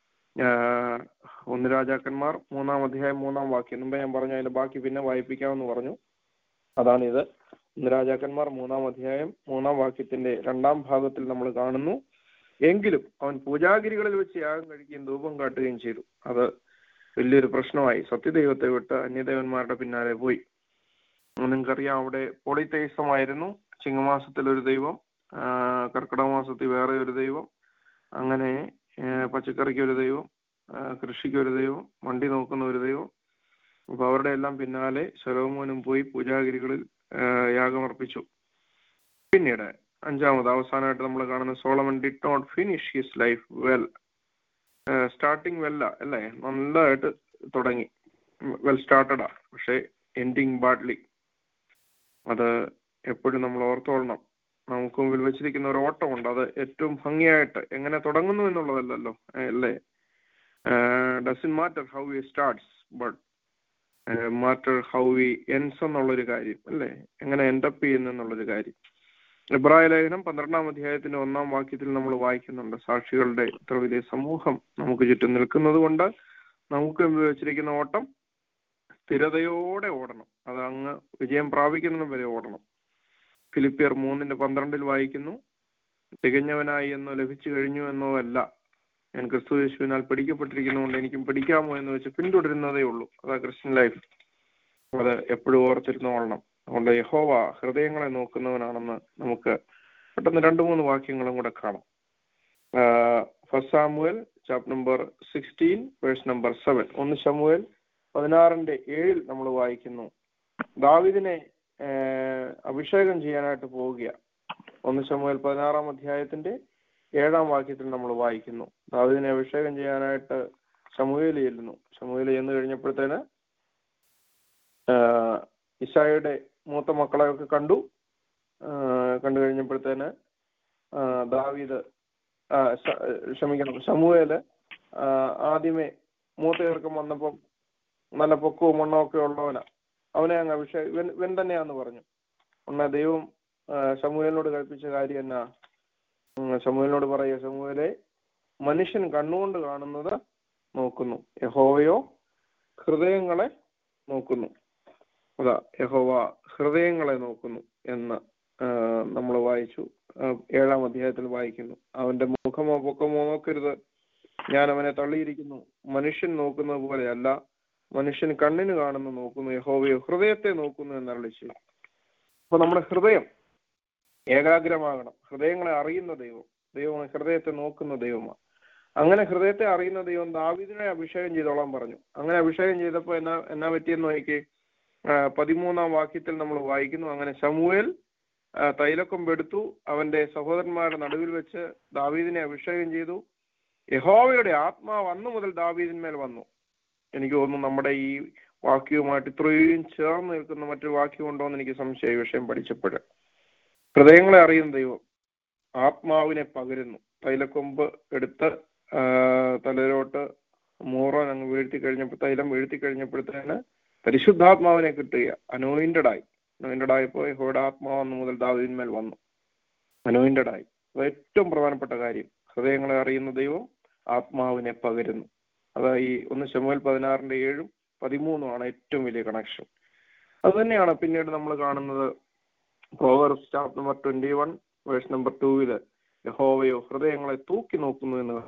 ആഹ് ഒന്ന് രാജാക്കന്മാർ മൂന്നാം അധ്യായം മൂന്നാം വാക്യം മുമ്പേ ഞാൻ പറഞ്ഞു അതിന്റെ ബാക്കി പിന്നെ വായിപ്പിക്കാമെന്ന് പറഞ്ഞു അതാണിത് ഒന്ന് രാജാക്കന്മാർ മൂന്നാം അധ്യായം മൂന്നാം വാക്യത്തിന്റെ രണ്ടാം ഭാഗത്തിൽ നമ്മൾ കാണുന്നു എങ്കിലും അവൻ പൂജാഗിരികളിൽ വെച്ച് യാഗം കഴിക്കുകയും ധൂപം കാട്ടുകയും ചെയ്തു അത് വലിയൊരു പ്രശ്നമായി സത്യദൈവത്തെ വിട്ട് അന്യദേവന്മാരുടെ പിന്നാലെ പോയി നിങ്ങൾക്കറിയാം അവിടെ പോളിത്തൈസമായിരുന്നു ചിങ്ങമാസത്തിൽ ഒരു ദൈവം ആ, കർക്കിടക മാസത്തിൽ വേറെ ഒരു ദൈവം അങ്ങനെ ഏ, പച്ചക്കറിക്ക് ഒരു ദൈവം ആ, കൃഷിക്ക് ഒരു ദൈവം വണ്ടി നോക്കുന്ന ഒരു ദൈവം അപ്പൊ അവരുടെ എല്ലാം പിന്നാലെ ശലോമോനും പോയി പൂജാഗിരികളിൽ ആ, യാഗമർപ്പിച്ചു പിന്നീട് അഞ്ചാമത് അവസാനമായിട്ട് നമ്മൾ കാണുന്ന Solomon did not finish his life well starting വെല്ല അല്ലേ നല്ലതായിട്ട് തുടങ്ങി വെൽ സ്റ്റാർട്ടഡാ പക്ഷേ എൻഡിങ് ബാഡ്ലി അത് എപ്പോഴും നമ്മൾ ഓർത്തോളണം നമുക്ക് മുമ്പിൽ വെച്ചിരിക്കുന്ന ഒരു ഓട്ടമുണ്ട് അത് ഏറ്റവും ഭംഗിയായിട്ട് എങ്ങനെ തുടങ്ങുന്നു എന്നുള്ളതല്ലല്ലോ ഏ, അല്ലേ doesn't matter how we starts but matter how we ends എന്നുള്ളൊരു കാര്യം അല്ലേ എങ്ങനെ എൻഡപ്പ് ചെയ്യുന്നു എന്നുള്ളൊരു കാര്യം ഇബ്രായ ലേഖനം പന്ത്രണ്ടാം അധ്യായത്തിന്റെ ഒന്നാം വാക്യത്തിൽ നമ്മൾ വായിക്കുന്നുണ്ട് സാക്ഷികളുടെ ഇത്ര വലിയ സമൂഹം നമുക്ക് ചുറ്റും നിൽക്കുന്നത് കൊണ്ട് നമുക്ക് മുമ്പിൽ വെച്ചിരിക്കുന്ന ഓട്ടം സ്ഥിരതയോടെ ഓടണം അത് അങ്ങ് വിജയം പ്രാപിക്കുന്നതിന് വരെ ഓടണം ഫിലിപ്പിയർ മൂന്നിന്റെ പന്ത്രണ്ടിൽ വായിക്കുന്നു തികഞ്ഞവനായി എന്നോ ലഭിച്ചു കഴിഞ്ഞു എന്നോ അല്ല ഞാൻ ക്രിസ്തു യേശുവിനാൽ പിടിക്കപ്പെട്ടിരിക്കുന്നതുകൊണ്ട് എനിക്കും പിടിക്കാമോ എന്ന് വെച്ച് പിന്തുടരുന്നതേ ഉള്ളൂ അതാ ക്രിസ്ത്യൻ ലൈഫ് അത് എപ്പോഴും ഓർത്തിരുന്നോളണം അതുകൊണ്ട് യഹോവ ഹൃദയങ്ങളെ നോക്കുന്നവനാണെന്ന് നമുക്ക് പെട്ടെന്ന് രണ്ട് മൂന്ന് വാക്യങ്ങളും കൂടെ കാണാം first Samuel chapter number sixteen verse number seven ഒന്ന് ശമുവേൽ പതിനാറിന്റെ ഏഴിൽ നമ്മൾ വായിക്കുന്നു ദാവിദിനെ ആഹ് അഭിഷേകം ചെയ്യാനായിട്ട് പോവുക ഒന്ന് ശമുവേൽ പതിനാറാം അധ്യായത്തിന്റെ ഏഴാം വാക്യത്തിൽ നമ്മൾ വായിക്കുന്നു ദാവിദിനെ അഭിഷേകം ചെയ്യാനായിട്ട് ശമുവേലി ചെല്ലുന്നു ശമുവേലി ചെന്ന് കഴിഞ്ഞപ്പോഴത്തേന് ആഹ് ഇശായുടെ മൂത്ത മക്കളെയൊക്കെ കണ്ടു ആഹ് കണ്ടു കഴിഞ്ഞപ്പോഴത്തേന് ആഹ് ദാവീദ് ആഹ് ശ- ക്ഷമിക്കണം ശമുവേല് ആഹ് ആദ്യമേ മൂത്ത ചെറുക്കം വന്നപ്പം നല്ല പൊക്കവും മണ്ണവും ഒക്കെ ഉള്ളവനാ അവനെ അങ്ങ് അഭിഷേകം ഇവൻ ഇവൻ തന്നെയാന്ന് പറഞ്ഞു ഉടനെ ദൈവം ആഹ് ശമൂവേലിനോട് കൽപ്പിച്ച കാര്യം എന്നാ ഉം, ശമൂവേലിനോട് പറയുക ശമൂവേലെ മനുഷ്യൻ കണ്ണുകൊണ്ട് കാണുന്നത് നോക്കുന്നു യഹോവയോ ഹൃദയങ്ങളെ നോക്കുന്നു അതാ യഹോവ ഹൃദയങ്ങളെ നോക്കുന്നു എന്ന് നമ്മൾ വായിച്ചു ആ, ഏഴാം അധ്യായത്തിൽ വായിക്കുന്നു അവന്റെ മുഖമോ പൊക്കമോ നോക്കരുത് ഞാൻ അവനെ തള്ളിയിരിക്കുന്നു മനുഷ്യൻ നോക്കുന്നത് പോലെയല്ല മനുഷ്യൻ കണ്ണിന് കാണുന്നു നോക്കുന്നു യഹോവയോ ഹൃദയത്തെ നോക്കുന്നു എന്നറിയിച്ചു അപ്പൊ നമ്മുടെ ഹൃദയം ഏകാഗ്രമാകണം ഹൃദയങ്ങളെ അറിയുന്ന ദൈവം ദൈവം ഹൃദയത്തെ നോക്കുന്ന ദൈവമാണ് അങ്ങനെ ഹൃദയത്തെ അറിയുന്ന ദൈവം ദാവീദിനെ അഭിഷേകം ചെയ്തോളാൻ പറഞ്ഞു അങ്ങനെ അഭിഷേകം ചെയ്തപ്പോ എന്നാ എന്നാ പറ്റിയെന്ന് നോക്കി പതിമൂന്നാം വാക്യത്തിൽ നമ്മൾ വായിക്കുന്നു അങ്ങനെ ശമുവേൽ തൈലക്കൊമ്പ് എടുത്തു അവന്റെ സഹോദരന്മാരുടെ നടുവിൽ വെച്ച് ദാവീദിനെ അഭിഷേകം ചെയ്തു യഹോവയുടെ ആത്മാവ് അന്നു മുതൽ ദാവീദിന്മേൽ വന്നു എനിക്ക് തോന്നുന്നു നമ്മുടെ ഈ വാക്യവുമായിട്ട് ഇത്രയും ചേർന്ന് നിൽക്കുന്ന മറ്റൊരു വാക്യം ഉണ്ടോ എന്ന് എനിക്ക് സംശയ വിഷയം പഠിച്ചപ്പോൾ ഹൃദയങ്ങളെ അറിയുന്ന ദൈവം ആത്മാവിനെ പകരുന്നു തൈലക്കൊമ്പ് എടുത്ത് ആ, തലയിലോട്ട് മൂറൻ അങ്ങ് വീഴ്ത്തി കഴിഞ്ഞപ്പോൾ തൈലം വീഴ്ത്തി കഴിഞ്ഞപ്പോഴത്തേന് പരിശുദ്ധാത്മാവിനെ കിട്ടുക അനോയിന്റഡ് ആയി അനോയിന്റഡ് ആയപ്പോൾ യഹോയുടെ ആത്മാവ് അന്ന് മുതൽ ദാവീദിന്മേൽ വന്നു അനോയിന്റഡ് ആയി അത് ഏറ്റവും പ്രധാനപ്പെട്ട കാര്യം ഹൃദയങ്ങളെ അറിയുന്ന ദൈവം ആത്മാവിനെ പകരുന്നു അതാ ഈ ഒന്ന് ശമുവൽ പതിനാറിന്റെ ഏഴും പതിമൂന്നും ആണ് ഏറ്റവും വലിയ കണക്ഷൻ അത് തന്നെയാണ് പിന്നീട് നമ്മൾ കാണുന്നത് Proverbs chapter number twenty one verse number ടൂവില് യഹോവയോ ഹൃദയങ്ങളെ തൂക്കി നോക്കുന്നു എന്ന്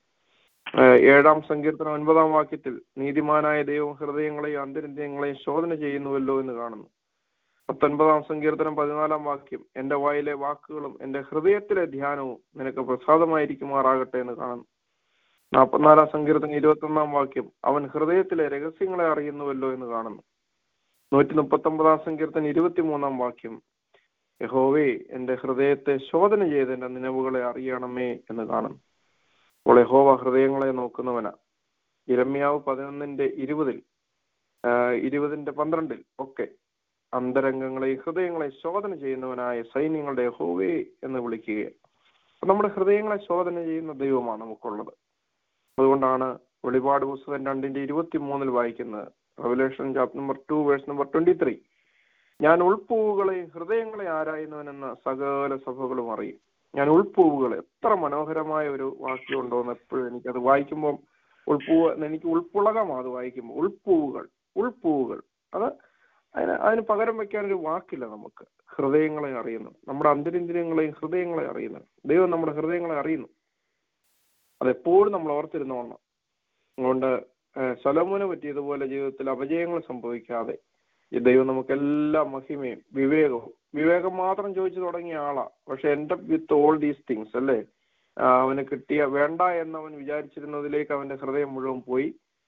ഏഹ് ഏഴാം സങ്കീർത്തനം ഒൻപതാം വാക്യത്തിൽ നീതിമാനായ ദൈവം ഹൃദയങ്ങളെയും അന്തരിന്ദ്രിയങ്ങളെയും ശോധന ചെയ്യുന്നുവല്ലോ എന്ന് കാണുന്നു പത്തൊൻപതാം സങ്കീർത്തനം പതിനാലാം വാക്യം എന്റെ വായിലെ വാക്കുകളും എന്റെ ഹൃദയത്തിലെ ധ്യാനവും നിനക്ക് പ്രസാദമായിരിക്കുമാറാകട്ടെ എന്ന് കാണുന്നു നാൽപ്പത്തിനാലാം സങ്കീർത്തനം ഇരുപത്തി ഒന്നാം വാക്യം അവൻ ഹൃദയത്തിലെ രഹസ്യങ്ങളെ അറിയുന്നുവല്ലോ എന്ന് കാണുന്നു നൂറ്റി മുപ്പത്തി ഒമ്പതാം സങ്കീർത്തനം ഇരുപത്തിമൂന്നാം വാക്യം യഹോവേ എന്റെ ഹൃദയത്തെ ശോധന ചെയ്ത് എന്റെ നിലവുകളെ അറിയണമേ എന്ന് കാണുന്നു അപ്പോൾ യഹോവ ഹൃദയങ്ങളെ നോക്കുന്നവനാ ഇരമ്യാവ് പതിനൊന്നിന്റെ ഇരുപതിൽ ആഹ് ഇരുപതിന്റെ പന്ത്രണ്ടിൽ ഒക്കെ അന്തരംഗങ്ങളെ ഹൃദയങ്ങളെ ശോധന ചെയ്യുന്നവനായ സൈന്യങ്ങളുടെ യഹോവേ എന്ന് വിളിക്കുകയാണ് അപ്പൊ നമ്മുടെ ഹൃദയങ്ങളെ ശോധന ചെയ്യുന്ന ദൈവമാണ് നമുക്കുള്ളത് അതുകൊണ്ടാണ് വെളിപാട് പുസ്തകം രണ്ടിന്റെ ഇരുപത്തി മൂന്നിൽ വായിക്കുന്നത് Revelation chapter number two verse number twenty three ഞാൻ ഉൾപ്പൂവുകളെയും ഹൃദയങ്ങളെ ആരായുന്നവനെന്ന് സകല സഭകളും അറിയും ഞാൻ ഉൾപ്പൂവുകൾ എത്ര മനോഹരമായ ഒരു വാക്യം ഉണ്ടോ എന്ന് എപ്പോഴും എനിക്കത് വായിക്കുമ്പോൾ ഉൾപ്പൂവ് എനിക്ക് ഉൾപ്പുളകമാണ് അത് വായിക്കുമ്പോൾ ഉൾപ്പൂവുകൾ ഉൾപ്പൂവുകൾ അത് അതിന് അതിന് പകരം വെക്കാൻ ഒരു വാക്കില്ല നമുക്ക് ഹൃദയങ്ങളെ അറിയുന്നു നമ്മുടെ അന്തരിന്ദ്രിയങ്ങളെയും ഹൃദയങ്ങളെ അറിയുന്നു ദൈവം നമ്മുടെ ഹൃദയങ്ങളെ അറിയുന്നു അതെപ്പോഴും നമ്മൾ ഓർത്തിരുന്നോണം അതുകൊണ്ട് ഏഹ് സലോമോനെ പറ്റിയതുപോലെ ജീവിതത്തിൽ അപജയങ്ങൾ സംഭവിക്കാതെ ഈ ദൈവം നമുക്ക് എല്ലാ മഹിമയും വിവേകവും വിവേകം മാത്രം ചോദിച്ചു തുടങ്ങിയ ആളാ പക്ഷെ എന്റെ വിത്ത് ഓൾ ദീസ് തിങ്സ് അല്ലേ ആ, അവന് കിട്ടിയ വേണ്ട എന്ന് അവൻ വിചാരിച്ചിരുന്നതിലേക്ക് അവന്റെ ഹൃദയം മുഴുവൻ പോയി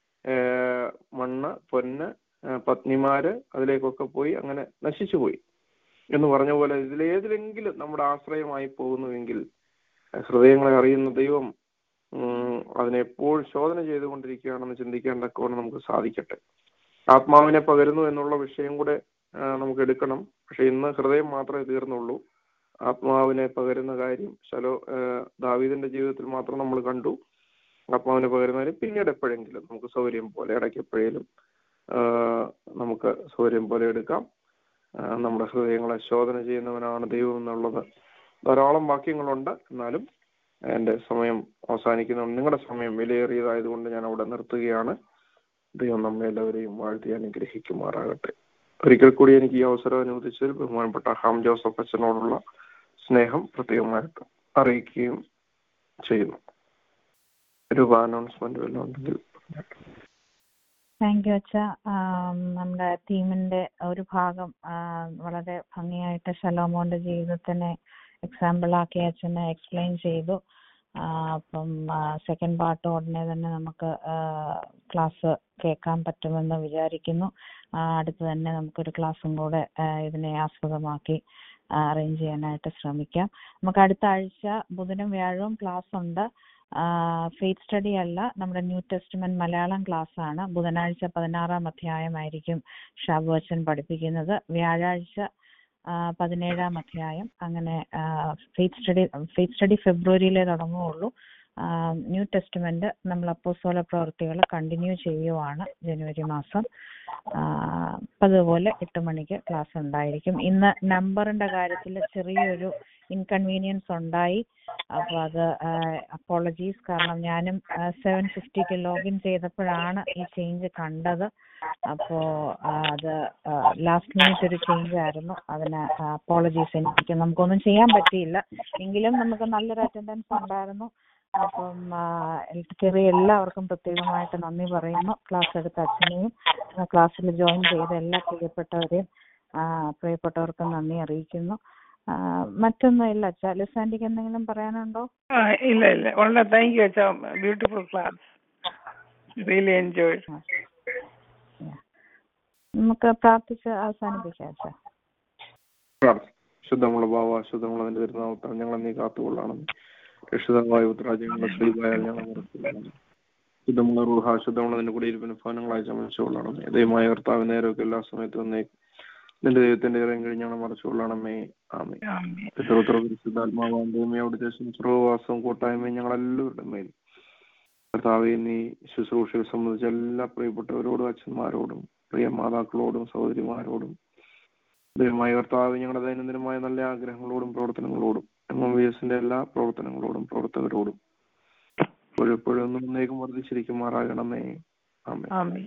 ഏഹ് മണ്ണ് പൊന്ന് ഏഹ് പത്നിമാര് അതിലേക്കൊക്കെ പോയി അങ്ങനെ നശിച്ചു പോയി എന്ന് പറഞ്ഞ പോലെ ഇതിലേതിലെങ്കിലും നമ്മുടെ ആശ്രയമായി പോകുന്നുവെങ്കിൽ ഹൃദയങ്ങളെ അറിയുന്ന ദൈവം ഉം, അതിനെ എപ്പോഴും ശോധന ചെയ്തുകൊണ്ടിരിക്കുകയാണെന്ന് ചിന്തിക്കാൻ തക്കവണ്ണം നമുക്ക് സാധിക്കട്ടെ ആത്മാവിനെ പകരുന്നു എന്നുള്ള വിഷയം കൂടെ ആ, നമുക്ക് എടുക്കണം പക്ഷെ ഇന്ന് ഹൃദയം മാത്രമേ തീർന്നുള്ളൂ ആത്മാവിനെ പകരുന്ന കാര്യം ശലോ ആ, ദാവീദിന്റെ ജീവിതത്തിൽ മാത്രം നമ്മൾ കണ്ടു ആത്മാവിനെ പകരുന്ന കാര്യം പിന്നീട് എപ്പോഴെങ്കിലും നമുക്ക് സൗകര്യം പോലെ ഇടയ്ക്ക് എപ്പോഴേലും ആ, നമുക്ക് സൗകര്യം പോലെ എടുക്കാം ആ, നമ്മുടെ ഹൃദയങ്ങളെ ശോധന ചെയ്യുന്നവനാണ് ദൈവം എന്നുള്ളത് ധാരാളം വാക്യങ്ങളുണ്ട് എന്നാലും എന്റെ സമയം അവസാനിക്കുന്നു നിങ്ങളുടെ സമയം വിലയേറിയതായതുകൊണ്ട് ഞാൻ അവിടെ നിർത്തുകയാണ് ദൈവം നമ്മെ എല്ലാവരെയും വാഴ്ത്തി അനുഗ്രഹിക്കുമാറാകട്ടെ ഒരിക്കൽ കൂടി എനിക്ക് ഈ അവസരം അനുവദിച്ചതിൽ ബഹുമാനപ്പെട്ട ഹാം ജോസഫ് അച്ഛനോടുള്ള സ്നേഹം പ്രത്യേകമായിട്ട് അറിയിക്കുകയും ചെയ്യുന്നു രൂപ അനൗൺസ്മെന്റ് വല്ലതും ഉണ്ടെങ്കിൽ താങ്ക് യു അച്ഛ നമ്മുടെ ടീമിന്റെ ഒരു ഭാഗം ആ, വളരെ ഭംഗിയായിട്ട് ശലോമോന്റെ ജീവിതത്തിനെ എക്സാമ്പിൾ ആക്കി അച്ഛനെ എക്സ്പ്ലെയിൻ ചെയ്തു ആ, അപ്പം സെക്കൻഡ് പാർട്ട് ഉടനെ തന്നെ നമുക്ക് ക്ലാസ് കേൾക്കാൻ പറ്റുമെന്ന് വിചാരിക്കുന്നു ആ, അടുത്ത് തന്നെ നമുക്കൊരു ക്ലാസ്സും കൂടെ ആ, ഇതിനെ ആസ്പദമാക്കി അറേഞ്ച് ചെയ്യാനായിട്ട് ശ്രമിക്കാം നമുക്ക് അടുത്ത ആഴ്ച ബുധനും വ്യാഴവും ക്ലാസ് ഉണ്ട് ഫെയ്ത്ത് സ്റ്റഡി അല്ല നമ്മുടെ ന്യൂ ടെസ്റ്റ്മെന്റ് മലയാളം ക്ലാസ് ആണ് ബുധനാഴ്ച പതിനാറാം അധ്യായമായിരിക്കും ഷാബു അച്ഛൻ പഠിപ്പിക്കുന്നത് വ്യാഴാഴ്ച ആ, പതിനേഴാം അധ്യായം അങ്ങനെ ഫെയ്ത്ത് സ്റ്റഡി ഫെയ്ത്ത് സ്റ്റഡി ഫെബ്രുവരിയിലേ തുടങ്ങുകയുള്ളൂ ആ, ന്യൂ ടെസ്റ്റ്മെന്റ് നമ്മൾ അപ്പോസ്തല പ്രവൃത്തികൾ കണ്ടിന്യൂ ചെയ്യുവാണ് ജനുവരി മാസം ആ, പതിവുപോലെ എട്ട് മണിക്ക് ക്ലാസ് ഉണ്ടായിരിക്കും ഇന്ന് നമ്പറിന്റെ കാര്യത്തിൽ ചെറിയൊരു ഇൻകൺവീനിയൻസ് ഉണ്ടായി അപ്പോൾ അത് അപ്പോളജീസ് കാരണം ഞാനും സെവൻ ഫിഫ്റ്റിക്ക് ലോഗിൻ ചെയ്തപ്പോഴാണ് ഈ ചേഞ്ച് കണ്ടത് അപ്പോൾ അത് ലാസ്റ്റ് മിനിറ്റ് ഒരു ചേഞ്ച് ആയിരുന്നു അതിന് അപ്പോളജീസ് എനിക്ക് നമുക്കൊന്നും ചെയ്യാൻ പറ്റിയില്ല എങ്കിലും നമുക്ക് നല്ലൊരു അറ്റൻഡൻസ് ഉണ്ടായിരുന്നു അപ്പം കയറിയ എല്ലാവർക്കും പ്രത്യേകമായിട്ട് നന്ദി പറയുന്നു ക്ലാസ് എടുത്ത അച്ഛനെയും ക്ലാസ്സിൽ ജോയിൻ ചെയ്ത എല്ലാ പ്രിയപ്പെട്ടവരെയും ആ, പ്രിയപ്പെട്ടവർക്കും നന്ദി അറിയിക്കുന്നു ആ, മറ്റൊന്നും ഇല്ല അച്ഛാ ലിസാൻഡിക്ക് എന്തെങ്കിലും പറയാനുണ്ടോ ആ ഇല്ല ഇല്ല വളരെ താങ്ക് യു അച്ഛാ ബ്യൂട്ടിഫുൾ ക്ലാസ് റിയലി എൻജോയ് നമുക്ക് പ്രാർത്ഥിച്ച് അവസാനിപ്പിക്കാം അച്ഛാ പ്രാർത്ഥന ശുദ്ധമുള്ള ഭാവ ശുദ്ധമുള്ള നിന്റെ തിരുനാമത്താൽ ഞങ്ങളെ നീ കാത്തുകൊള്ളണം രക്ഷിതാവായ ഉത്തരാജ്യങ്ങളുടെ ശ്രീവായാൽ ഞങ്ങൾ മറക്കുന്നു ശുദ്ധമുള്ള റൂഹ ശുദ്ധമുള്ള നിന്റെ കൂടെ ഇരിപ്പിന് ഫലങ്ങളായി ചമച്ചുകൊള്ളണമേ ദൈവമായ കർത്താവ് നേരമൊക്കെ എല്ലാ സമയത്തും വന്നേ നിന്റെ ദൈവത്തിന്റെ ഇറങ്ങി കഴിഞ്ഞ് ഞങ്ങൾ മറച്ചുകൊള്ളണമേ ആമേ പിതൃപുത്ര പരിശുദ്ധാത്മാവാൻ ദൈവമേ അവിടുത്തെ സർവവാസവും കൂട്ടായ്മയും ഞങ്ങളെല്ലാവരുടെ മേൽ കർത്താവെ നീ ശുശ്രൂഷയെ സംബന്ധിച്ച എല്ലാ പ്രിയപ്പെട്ടവരോടും അച്ഛന്മാരോടും പ്രിയ മാതാക്കളോടും സഹോദരിമാരോടും ദൈവമായ കർത്താവ് ഞങ്ങളുടെ ദൈനംദിനമായ നല്ല ആഗ്രഹങ്ങളോടും പ്രവർത്തനങ്ങളോടും എം എം വി എസിന്റെ എല്ലാ പ്രവർത്തനങ്ങളോടും പ്രവർത്തകരോടും എപ്പോഴെപ്പോഴും ഒന്നും ഒന്നേക്കും വർദ്ധിച്ചിരിക്കുമാറാകണമേ ആമേ ആമേൻ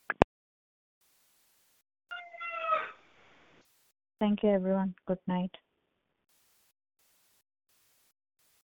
Thank you, everyone. Good night.